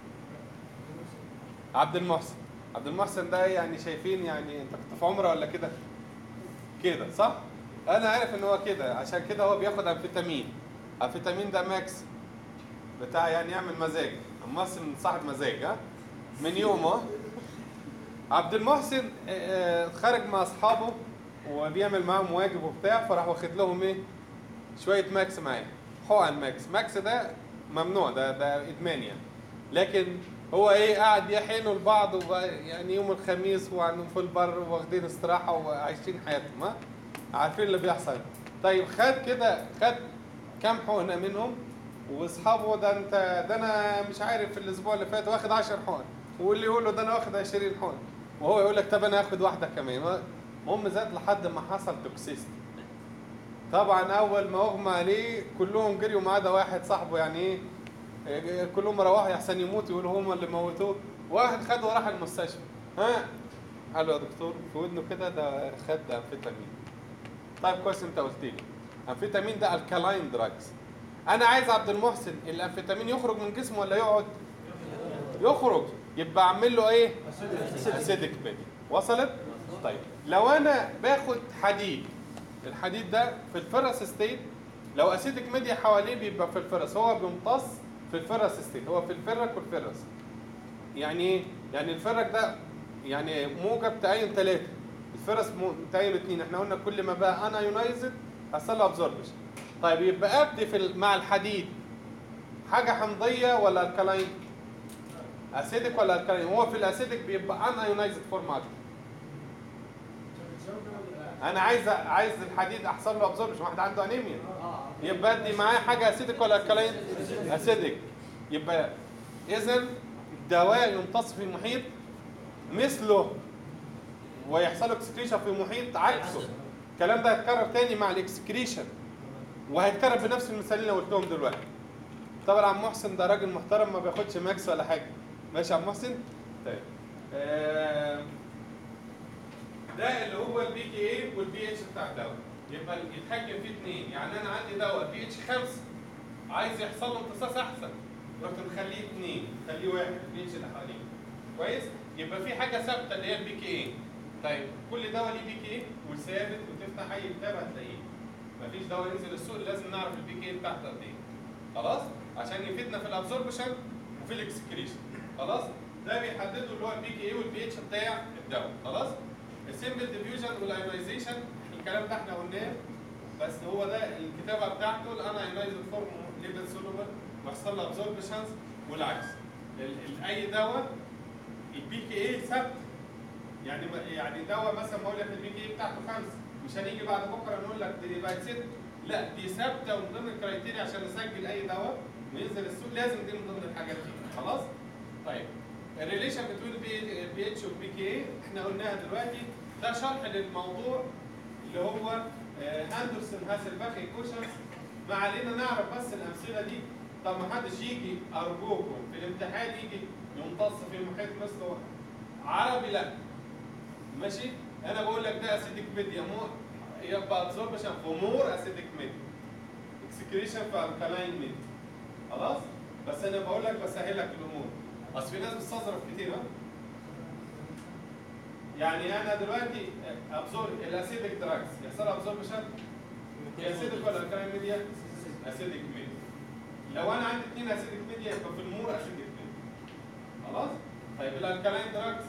عبد المحسن عبد المحسن ده يعني شايفين يعني انت كنت في عمره ولا كده؟ كده صح؟ انا عارف ان هو كده عشان كده هو بياخد امفيتامين امفيتامين ده ماكس بتاع يعني يعمل مزاج محسن صاحب مزاج ها من يومه عبد المحسن آه، آه، خرج مع اصحابه وبيعمل معاهم واجب وبتاع فراح واخد لهم ايه شويه ماكس معاه حقن ماكس ماكس ده ممنوع ده ده ادمان يعني لكن هو ايه قاعد يحينوا لبعض وبقى يعني يوم الخميس وعنهم في البر واخدين استراحه وعايشين حياتهم ها عارفين اللي بيحصل طيب خد كده خد كام حقنه منهم واصحابه ده انت ده انا مش عارف الاسبوع اللي فات واخد 10 حقن واللي يقول له ده انا واخد 20 حقن وهو يقول لك طب انا هاخد واحده كمان المهم زاد لحد ما حصل توكسيستي طبعا اول ما اغمى عليه كلهم جريوا ما عدا واحد صاحبه يعني ايه إيه، كلهم روحوا يحسن يموت يقولوا هم اللي موتوه واحد خده وراح المستشفى ها قال له يا دكتور في ودنه كده ده خد امفيتامين طيب كويس انت قلت لي امفيتامين ده الكالاين دراجز انا عايز عبد المحسن الامفيتامين يخرج من جسمه ولا يقعد يخرج يبقى اعمل له ايه اسيدك بيدي وصلت طيب لو انا باخد حديد الحديد ده في الفرس ستيت لو اسيدك ميديا حواليه بيبقى في الفرس هو بيمتص في الفرس ستيت هو في الفرك والفرس يعني ايه يعني الفرك ده يعني موجب تأين ثلاثة الفرس مو- تأين اثنين احنا قلنا كل ما بقى انا يونايزد حصل له ابزوربشن طيب يبقى ابدي في ال- مع الحديد حاجه حمضيه ولا الكلاين اسيدك ولا الكلاين هو في الاسيدك بيبقى ان ايونايزد فورم اكتر انا عايز عايز الحديد احصل له ابزوربشن واحد عنده انيميا يبقى ادي معاه حاجه اسيدك ولا الكلاين اسيدك يبقى اذا دواء يمتص في المحيط مثله ويحصل له اكسكريشن في محيط عكسه الكلام ده هيتكرر تاني مع الاكسكريشن وهيتكرر بنفس المثالين اللي قلتهم دلوقتي طبعا عم محسن ده راجل محترم ما بياخدش ماكس ولا حاجه ماشي يا عم محسن طيب آه، ده اللي هو البي كي اي والبي اتش بتاع الدواء يبقى يتحكم فيه اثنين يعني انا عندي دواء بي اتش 5 عايز يحصل له امتصاص احسن رحت مخليه اثنين خليه واحد البي اتش اللي حواليه كويس يبقى في حاجه ثابته اللي هي البي كي اي طيب كل دواء ليه بي كي اي وثابت وتفتح اي كتاب هتلاقيه مفيش دواء ينزل السوق لازم نعرف البي كي اي بتاعته قد ايه خلاص عشان يفيدنا في الابزوربشن وفي الاكسكريشن خلاص ده بيحدده اللي هو البي كي اي والبي اتش بتاع الدواء خلاص السيمبل ديفيوجن والايونايزيشن الكلام ده احنا قلناه بس هو ده الكتابه بتاعته الانا ايونايزد فورم ليبل سولوبل ويحصل له ابزوربشنز والعكس ال- ال- اي دواء البي كي اي ثابت يعني ما- يعني دواء مثلا بقول لك البي كي اي بتاعته خمسه مش هنيجي بعد بكره نقول لك دي بقت ست لا دي ثابته ومن ضمن الكرايتيريا عشان نسجل اي دواء وينزل السوق لازم دي من ضمن الحاجات دي خلاص؟ طيب الريليشن بين البي اتش والبي كي اي احنا قلناها دلوقتي ده شرح للموضوع اللي هو آه، هاندرسون هاسلباخ ايكويشنز ما علينا نعرف بس الامثله دي طب ما حدش يجي ارجوكم في الامتحان يجي يمتص في محيط مثله عربي لا ماشي انا بقول لك ده اسيدك ميديا مو يبقى ابزوربشن في مور اسيدك ميديا اكسكريشن في الكلاين ميديا خلاص بس انا بقول لك بسهل لك الامور اصل في ناس بتستظرف كتير ها يعني انا دلوقتي ابزورب الاسيدك دراجز يحصل ابزوربشن هي اسيدك ولا الكلاين ميديا اسيدك ميديا لو انا عندي اثنين اسيدك ميديا يبقى في المور اسيدك ميديا خلاص طيب الالكلاين دراجز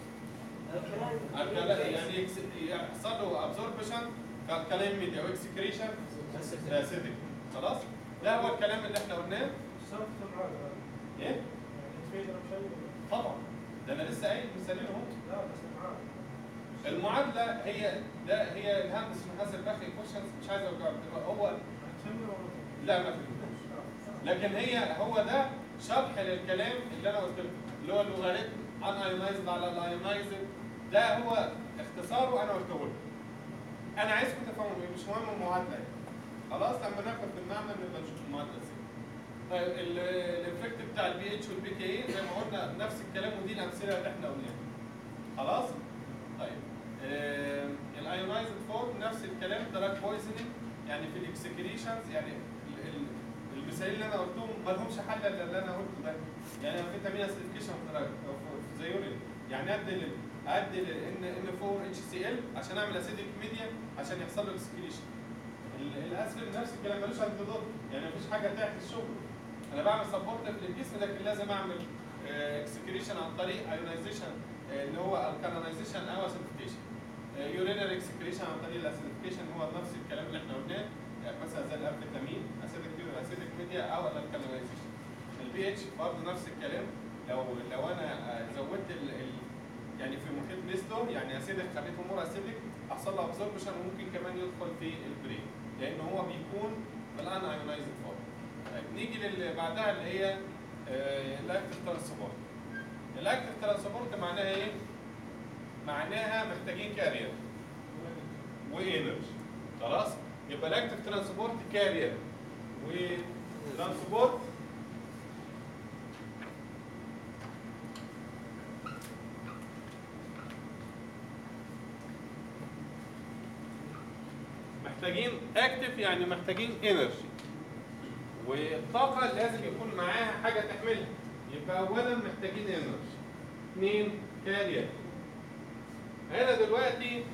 الكلا- يعني يكس- يحصل له ابزوربشن كالكلاين ميديا واكسكريشن اسيدك خلاص ده هو الكلام اللي احنا قلناه ايه طبعا ده انا لسه قايل مثالين اهو المعادله هي ده هي الهندس محاسب باخي كويشنز مش عايز اوجعك دلوقتي. هو لا ما فهمتوش لكن هي هو ده شرح للكلام اللي انا قلت لكم اللي هو اللوغاريتم ان ايونايزد على الايونايزد ده هو اختصاره انا قلته لكم انا عايزكم تفهموا إيه، مش مهم المعادله يعني. خلاص لما ناخد بالمعنى نبقى نشوف المعادله ازاي طيب ال- الافكت بتاع البي اتش والبي كي اي زي ما قلنا نفس الكلام ودي الامثله اللي احنا قلناها خلاص طيب آه الايونايزد فورم نفس الكلام دراج بويزنينج يعني في الاكسكريشنز يعني ال- ال- المثالين اللي انا قلتهم ما لهمش حل الا اللي انا قلته ده يعني فيتامين اسيديفيكيشن في دراج أو في- في زيورين يعني ادي ال- ادي ان ان 4 اتش سي ال عشان اعمل اسيديك ميديا عشان يحصل له اكسكريشن الاسفل نفس الكلام ملوش انتظار يعني مفيش حاجه تعكس شغله انا بعمل سبورت للجسم لكن لازم اعمل اكسكريشن عن طريق ايونايزيشن اللي هو الكانونايزيشن او اسيديفيكيشن يورينال اكسكريشن عن طريق الاسيديفيكيشن هو نفس الكلام اللي احنا قلناه يعني مثلا زي الامفيتامين اسيدك اسيدك ميديا او الكانونايزيشن البي اتش برضه نفس الكلام لو لو انا آه، زودت ال ال يعني في محيط ميزلو يعني اسيدك خليته مور اسيدك حصل له ابزوربشن وممكن كمان يدخل في البرين لان هو بيكون بالان ايونايزد فورم طيب نيجي للي بعدها اللي هي الاكتف ترانسبورت الاكتف ترانسبورت معناها ايه؟ معناها محتاجين كارير وانرجي خلاص يبقى الاكتف ترانسبورت كارير وترانسبورت محتاجين اكتف يعني محتاجين انرجي والطاقة لازم يكون معاها حاجة تحملها يبقى أولا محتاجين انرجي اثنين كارير هنا دلوقتي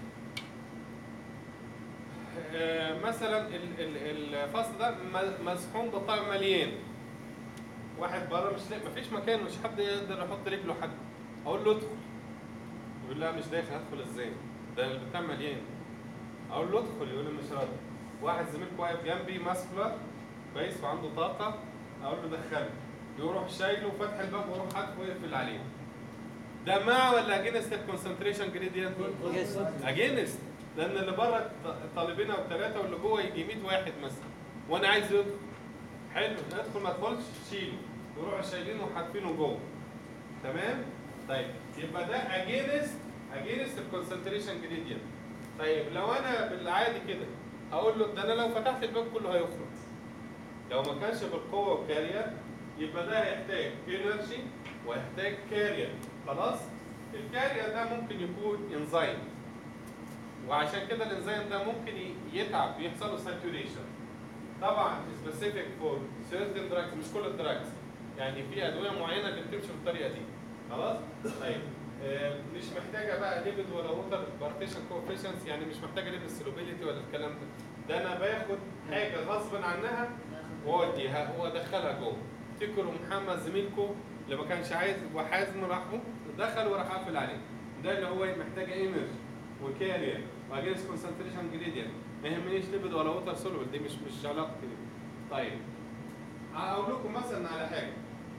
آه، مثلا ال- ال- الفصل ده م- مزحوم بالطاقة مليان واحد بره مش لاقي مفيش مكان مش حد يقدر يحط رجله حد اقول له ادخل يقول لا مش داخل هدخل ازاي ده البتاع مليان اقول له ادخل يقول لي مش راضي واحد زميلك واقف جنبي ماسكولار كويس وعنده طاقه اقول له دخله يروح شايله وفتح الباب ويروح حاطه ويقفل عليه ده مع ولا اجينست الكونسنتريشن جريدينت اجينست لان اللي بره طالبين او ثلاثه واللي جوه يجي 100 واحد مثلا وانا عايز يدخل حلو ادخل ما تدخلش شيله يروحوا شايلينه وحاطينه جوه تمام طيب يبقى ده اجينست اجينست الكونسنتريشن جريدينت طيب لو انا بالعادي كده اقول له ده انا لو فتحت الباب كله هيخرج لو ما كانش بالقوه والكارير يبقى ده هيحتاج انرجي ويحتاج كارير خلاص الكارير ده ممكن يكون انزيم وعشان كده الانزيم ده ممكن ي- يتعب يحصل له ساتوريشن طبعا سبيسيفيك فور سيرتن دراجز مش كل الدراجز يعني في ادويه معينه اللي بتمشي بالطريقه دي خلاص طيب آه، مش محتاجه بقى ليبيد ولا ووتر بارتيشن كوفيشنس يعني مش محتاجه ليبيد سولوبيليتي ولا الكلام ده ده انا باخد حاجه غصبا عنها واوديها وادخلها جوه افتكروا محمد زميلكم اللي ما كانش عايز وحازم راحوا دخل وراح قافل عليه ده اللي هو محتاج انرجي وكارير واجنس كونسنتريشن جريدينت ما يهمنيش ليبيد ولا ووتر سولوبل دي مش مش علاقه كده طيب اقول لكم مثلا على حاجه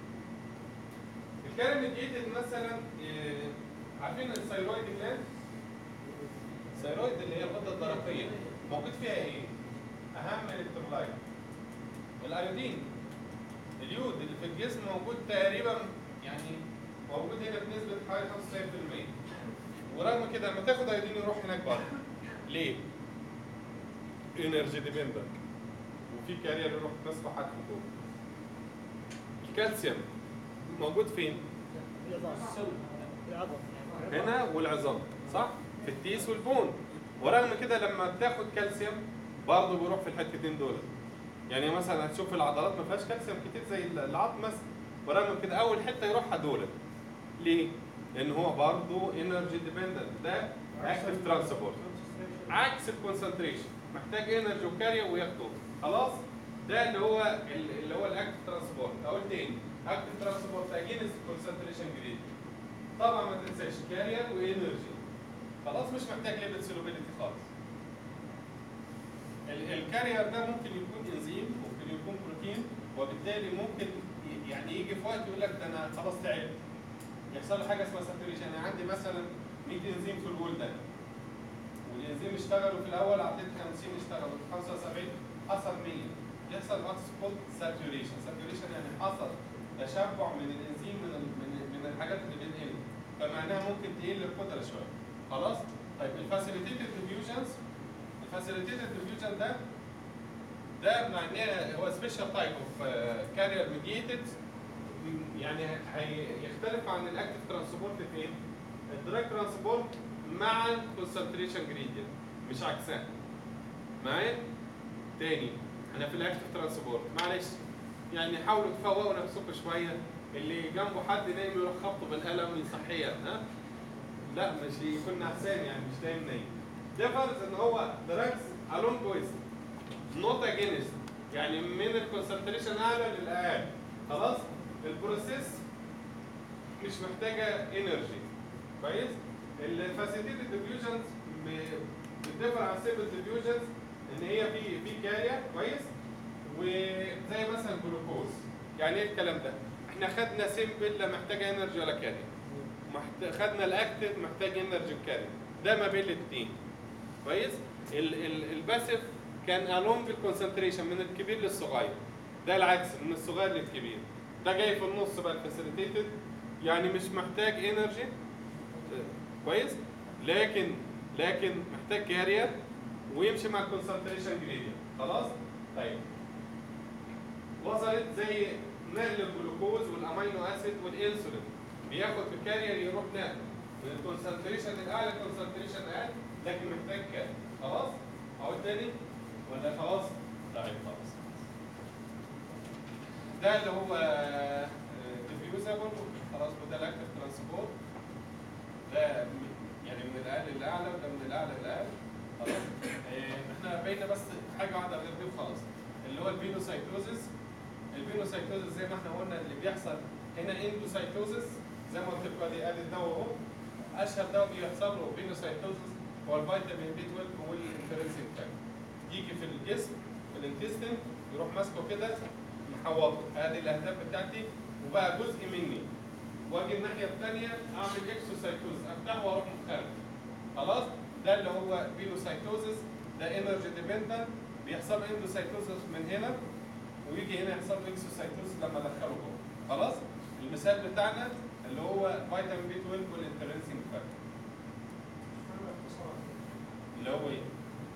الكلام الجديد مثلا آه، عارفين الثيرويد جلاند الثيرويد اللي هي الغده الدرقيه موجود فيها ايه؟ اهم الكترولايت الايودين اليود اللي في الجسم موجود تقريبا يعني موجود هنا بنسبه حوالي 95% ورغم كده لما تاخد ايودين يروح هناك بره ليه؟ انرجي ديبندنت وفي كارير يروح نصفه حتى جوه الكالسيوم موجود فين؟ هنا والعظام صح؟ في التيس والبون ورغم كده لما بتاخد كالسيوم برضه بيروح في الحتتين دول يعني مثلا هتشوف العضلات ما فيهاش كالسيوم كتير زي العظم مثلا ورغم كده اول حته يروحها دول ليه؟ لان هو برضه انرجي ديبندنت ده اكتف ترانسبورت عكس الكونسنتريشن محتاج انرجي وكارير وياخده خلاص ده اللي هو اللي هو الاكتف ترانسبورت اقول تاني اكتف ترانسبورت اجينست الكونسنتريشن جريد طبعا ما تنساش كارير وانرجي خلاص مش محتاج ليبل سولوبيليتي خالص ال- الكارير ده ممكن يكون انزيم ممكن يكون بروتين وبالتالي ممكن ي- يعني يجي في وقت يقول لك ده انا خلاص تعبت يحصل له حاجه اسمها ساتوريشن يعني عندي مثلا 100 انزيم في الجول ده والانزيم اشتغلوا في الاول اعطيت 50 اشتغلوا 75 حصل 100 يحصل واتس كولد ساتوريشن ساتوريشن يعني حصل تشبع من الانزيم من ال- من من الحاجات اللي بينقل فمعناها ممكن تقل القدره شويه خلاص طيب الفاسيليتيتد ديفيوجنز الفاسيليتيتد ديفيوجن ده ده معناه هو سبيشال تايب اوف كارير ميديتد يعني هيختلف عن الاكتف ترانسبورت في ايه؟ الدراج ترانسبورت مع الكونسنتريشن جريدينت مش عكسها معايا؟ تاني انا في الاكتف ترانسبورت معلش يعني حاولوا تفوقوا نفسكم شويه اللي جنبه حد نايم يروح خبطه بالقلم يصحيه ها؟ لا مش يكون نعسان يعني مش نايم نايم ده فرض ان هو دراجز الون بويز نوت اجينست يعني من الكونسنتريشن اعلى للاقل خلاص البروسيس مش محتاجه انرجي كويس الفاسيليتيد ديفيوجنز بتدفع عن سيبل ديفيوجنز ان هي في في كارير كويس وزي مثلا الجلوكوز يعني ايه الكلام ده؟ احنا خدنا سيمبل لا محتاجه انرجي ولا كارير محت... خدنا الاكتف محتاج انرجي وكارير ده ما بين الاثنين كويس ال... ال... الباسف كان الونج الكونسنتريشن من الكبير للصغير ده العكس من الصغير للكبير ده جاي في النص بقى الفاسيليتيتد يعني مش محتاج انرجي كويس لكن لكن محتاج كارير ويمشي مع الكونسنتريشن جريدينت خلاص طيب وصلت زي نقل الجلوكوز والامينو اسيد والانسولين بياخد بكارير يروح نقل من الكونسنتريشن الاعلى للكونسنتريشن الاقل لكن محتاج كارير خلاص اقول تاني ولا خلاص طيب خلاص ده اللي هو ديفيوزابل خلاص وده الاكتف ترانسبورت ده من- يعني من الاقل للاعلى وده من الاعلى للاقل خلاص آه، احنا بينا بس حاجه واحده غير دي وخلاص اللي هو الفينوسايتوزيس الفينوسايتوزيس زي ما احنا قلنا اللي بيحصل هنا اندوسايتوزيس زي ما قلت لكم ادي ادي الدواء اهو اشهر دواء بيحصل له فينوسايتوزيس هو الفيتامين بي 12 والانترنسين فاكتور يجي في الجسم في الانتستين يروح ماسكه كده محوطه ادي الاهداف بتاعتي وبقى جزء مني واجي الناحيه الثانيه اعمل اكسوسايتوز افتحه واروح مخرج خلاص ده اللي هو فينوسايتوزيس ده انرجي ديبندنت بيحصل اندوسايتوزيس من هنا ويجي هنا يحصل له اكسوسايتوزيس لما ادخله جوه خلاص المثال بتاعنا اللي هو فيتامين بي 12 والانترنسين فاكتور اللي هو ايه؟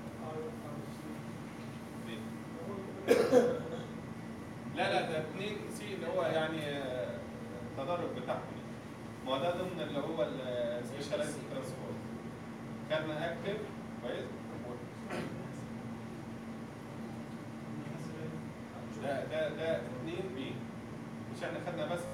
لا لا ده 2 سي اللي هو يعني آه، التدرج بتاعهم ما هو ده ضمن اللي هو السبيشاليزد ترانسبورت خدنا اكتف كويس ده ده ده 2 بي مش احنا خدنا بس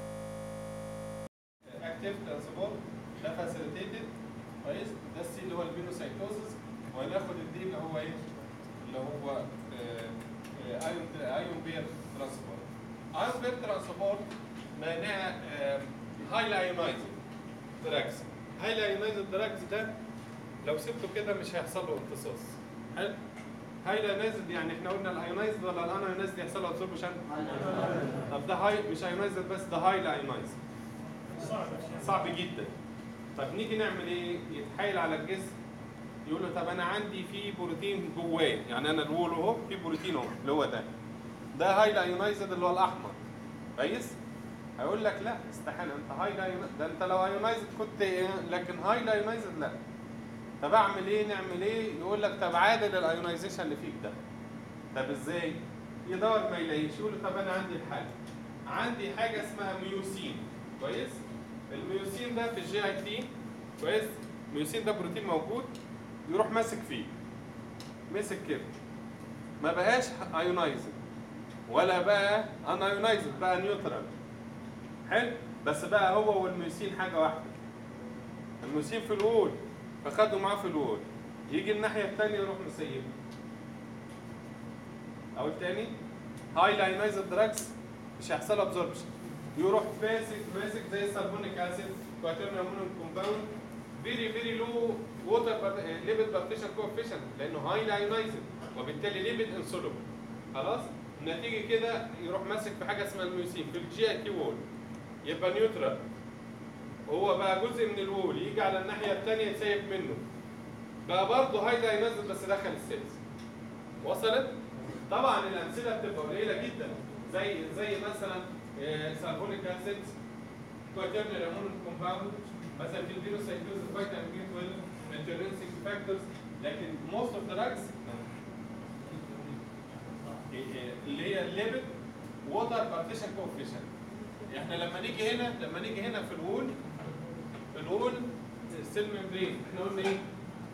اكتف ترانسبورت ده فاسيليتيتد كويس ده السي اللي هو الفينوسايتوزس وهناخد الدي اللي هو ايه؟ اللي هو آه، آه، ايون ايون بير ترانسبورت ايون بير ترانسبورت معناها هايلي ايونايزد دراجز هايلي ايونايزد دراجز ده لو سبته كده مش هيحصل له امتصاص حلو هايلي ايونايزد يعني احنا قلنا الايونايزد ولا الان ايونايزد يحصل له ابسوربشن طب ده هاي مش ايونايزد بس ده هايلي ايونايزد صعب جدا طب نيجي نعمل ايه يتحايل على الجسم يقول له طب انا عندي في بروتين جواه يعني انا الوول اهو في بروتين اهو اللي هو ده ده هايلي ايونايزد اللي هو الاحمر كويس هيقول لك لا استحاله انت هايلي ايونايزد ده انت لو ايونايزد كنت إيه؟ لكن هايلي ايونايزد لا طب اعمل ايه نعمل ايه يقول لك طب عادل الايونايزيشن اللي فيك ده طب ازاي يدور ما يلاقيش يقول له طب انا عندي الحل عندي حاجه اسمها ميوسين كويس الميوسين ده في الجي اي تي كويس الميوسين ده بروتين موجود يروح ماسك فيه مسك كده ما بقاش ايونايزد ولا بقى ان ايونايزد بقى نيوترال حلو بس بقى هو والميوسين حاجه واحده الميوسين في الوول فخدوا معاه في الوول يجي الناحيه الثانيه يروح مسيبه او الثاني هاي ايونايزد دراجز مش هيحصل له ابزوربشن يروح ماسك ماسك زي السلفونيك اسيد كواترنال امونيوم كومباوند فيري فيري لو ووتر ليبيد بارتيشن كوفيشنت لانه هاي ايونايزد وبالتالي ليبيد انسولوبل خلاص نتيجه كده يروح ماسك في حاجه اسمها الميوسين في الجي اي تي وول يبقى نيوترال هو بقى جزء من الوول يجي على الناحيه الثانيه يتسيب منه بقى برضه هاي ايونايزد بس دخل السيلز وصلت طبعا الامثله بتبقى قليله جدا زي زي مثلا سالفونيك اسيد كواترنال امونيوم كومباوند مثلا في الفيروسايتوز فيتامين بي 12 انترنسيك فاكتورز لكن موست اوف دراجز اللي هي الليبيد ووتر بارتيشن كوفيشنت احنا لما نيجي هنا لما نيجي هنا في الوول في الوول السيل ممبرين احنا قلنا ايه؟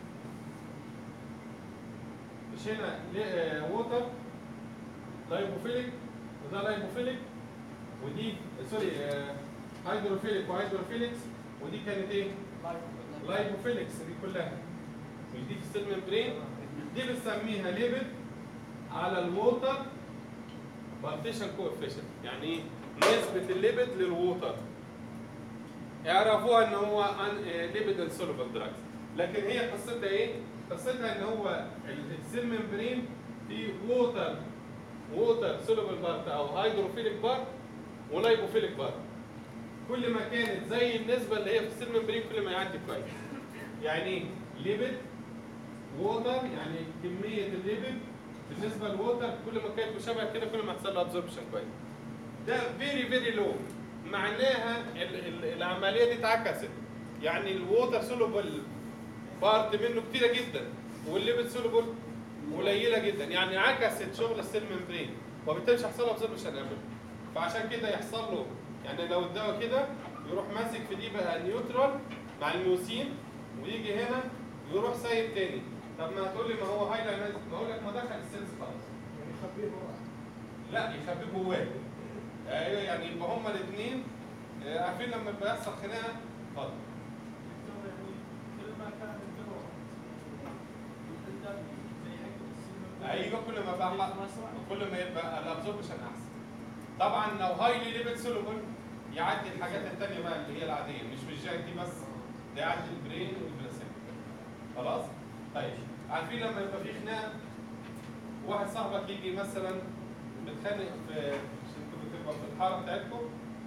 مش هنا ووتر لايبوفيليك وده لايبوفيليك ودي سوري آه، هيدروفيليك وهيدروفيليكس ودي كانت ايه؟ لايبوفيليكس دي كلها مش دي في السيل ممبرين دي بنسميها ليبيد على الووتر بارتيشن كوفيشنت يعني ايه؟ نسبة الليبيد للووتر اعرفوها ان هو ليبيد انسولوبل دراجز لكن هي قصتها ايه؟ قصتها ان هو السيل ممبرين في ووتر ووتر سولوبل بارت او هيدروفيليك بارت ولايبوفيليك بارت كل ما كانت زي النسبه اللي هي في السيل ممبرين كل ما يعدي كويس يعني ايه؟ ليبيد ووتر يعني كميه الليبيد بالنسبه للووتر كل ما كانت مشابهه كده كل ما حصل له ابزوربشن كويس ده فيري فيري لو معناها ال- ال- العمليه دي اتعكست يعني الووتر سولوبل بارت منه كتيره جدا والليبت سولوبل قليله جدا يعني عكست شغل السيل ممبرين وبالتالي مش هيحصل له ابزوربشن ابدا فعشان كده يحصل له يعني لو الدواء كده يروح ماسك في دي بقى نيوترال مع الميوسين ويجي هنا ويروح سايب تاني طب ما هتقول لي ما هو هايلاينايز ما اقول لك ما دخل السيلز خلاص يعني يخبيه ورا لا يخبيه جواه ايوه يعني يبقى هما الاثنين عارفين لما يبقى يحصل خناقه اتفضل دكتور يعني كل ما كان الجو قدام زي حق السينما ايوه كل ما بقى حق- كل ما يبقى الابزوربشن احسن طبعا لو هايلي ليفل سولوبل يعدي الحاجات الثانيه بقى اللي هي العاديه مش مش جاي دي بس ده يعدي البرين والبلاسينتا خلاص طيب عارفين لما يبقى في خناقه واحد صاحبك يجي مثلا متخانق في عشان انتوا بتبقوا في الحاره بتاعتكم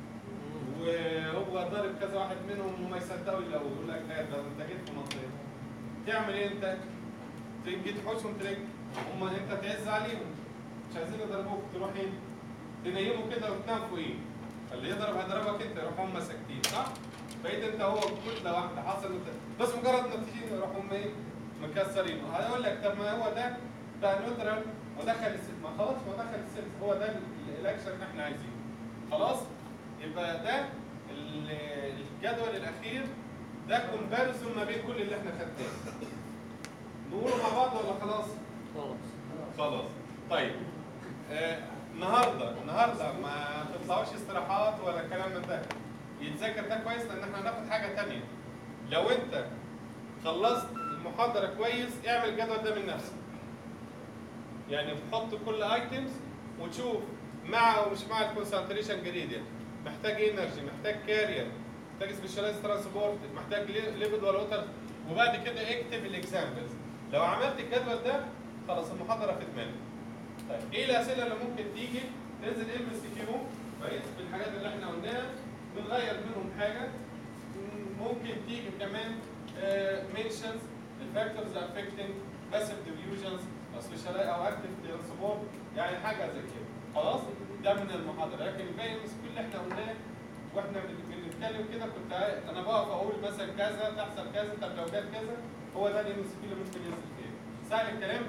وهو ضارب كذا واحد منهم وما يصدقوا لو يقول لك لا ده انت جيت في منطقتي تعمل ايه انت؟ تيجي تحوشهم تلاقي هم انت تعز عليهم مش عايزين يضربوك تروح ايه؟ تنيمه كده وتنام فوقيه اللي يضرب هيضربك انت يروح هم ساكتين صح؟ بقيت انت هو كتله واحده حصل انت بس مجرد ما تيجي يروح هم ايه؟ مكسرين هيقول لك طب ما هو ده بتاع نيوترال ودخل السيلز ما خلاص هو دخل السيلز هو ده ال- الاكشن اللي احنا عايزينه خلاص؟ يبقى ده ال- الجدول الاخير ده كومباريزون ما بين كل اللي احنا خدناه نقوله مع بعض ولا خلاص؟ خلاص خلاص طيب آه النهارده النهارده ما تطلعوش استراحات ولا كلام من ده يتذاكر ده كويس لان احنا هناخد حاجه تانية لو انت خلصت المحاضره كويس اعمل الجدول ده من نفسك يعني تحط كل ايتمز وتشوف مع ومش مع الكونسنتريشن جريدينت محتاج انرجي محتاج كارير محتاج سبيشاليز ترانسبورت محتاج ليبيد ولا ووتر وبعد كده اكتب الاكزامبلز لو عملت الجدول ده خلاص المحاضره في دماغك طيب ايه الاسئله اللي ممكن تيجي ننزل ام اس كيو كويس في الحاجات اللي احنا قلناها بنغير منهم حاجه م- ممكن تيجي كمان منشنز الفاكتورز افكتنج باسيف ديفيوجنز او سبيشال او اكتف ترانسبورت يعني حاجه زي كده خلاص ده من المحاضره لكن الباقي ام اس كيو اللي احنا قلناه واحنا بن- بنتكلم كده كنت عاي- انا بقف اقول مثلا كذا تحصل كذا طب لو جت كذا هو ده الام اس كيو اللي ممكن ينزل فيه سهل الكلام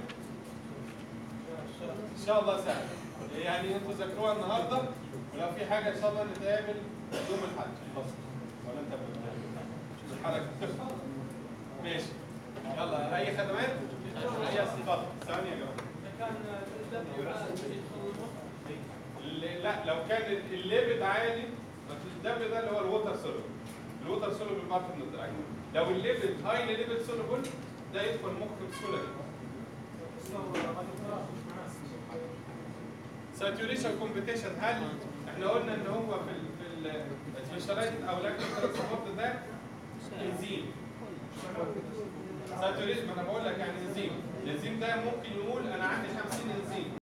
ان شاء الله سهل يعني انتوا ذاكروها النهارده ولو في حاجه ان شاء الله نتقابل يوم الاحد ولا انت بت- الحركه ماشي يلا اي خدمات اي اتفضل ثانيه يا جماعه كان الدبليو عاد يدخل ال- لا لو كان ال- الليبد عالي الدبل ده اللي هو الووتر سولوبل الووتر سولوبل بارت من الدراج لو الليبد هاي ليبد سولوبل ده يدخل مخ بسهوله جدا ساتوريشن كومبيتيشن هل احنا قلنا ان هو في ال في السبيشالايزد او لاكتيك ترانسبورت ده انزيم ساتوريشن ما انا بقول لك يعني انزيم الانزيم ده ممكن يقول انا عندي 50 انزيم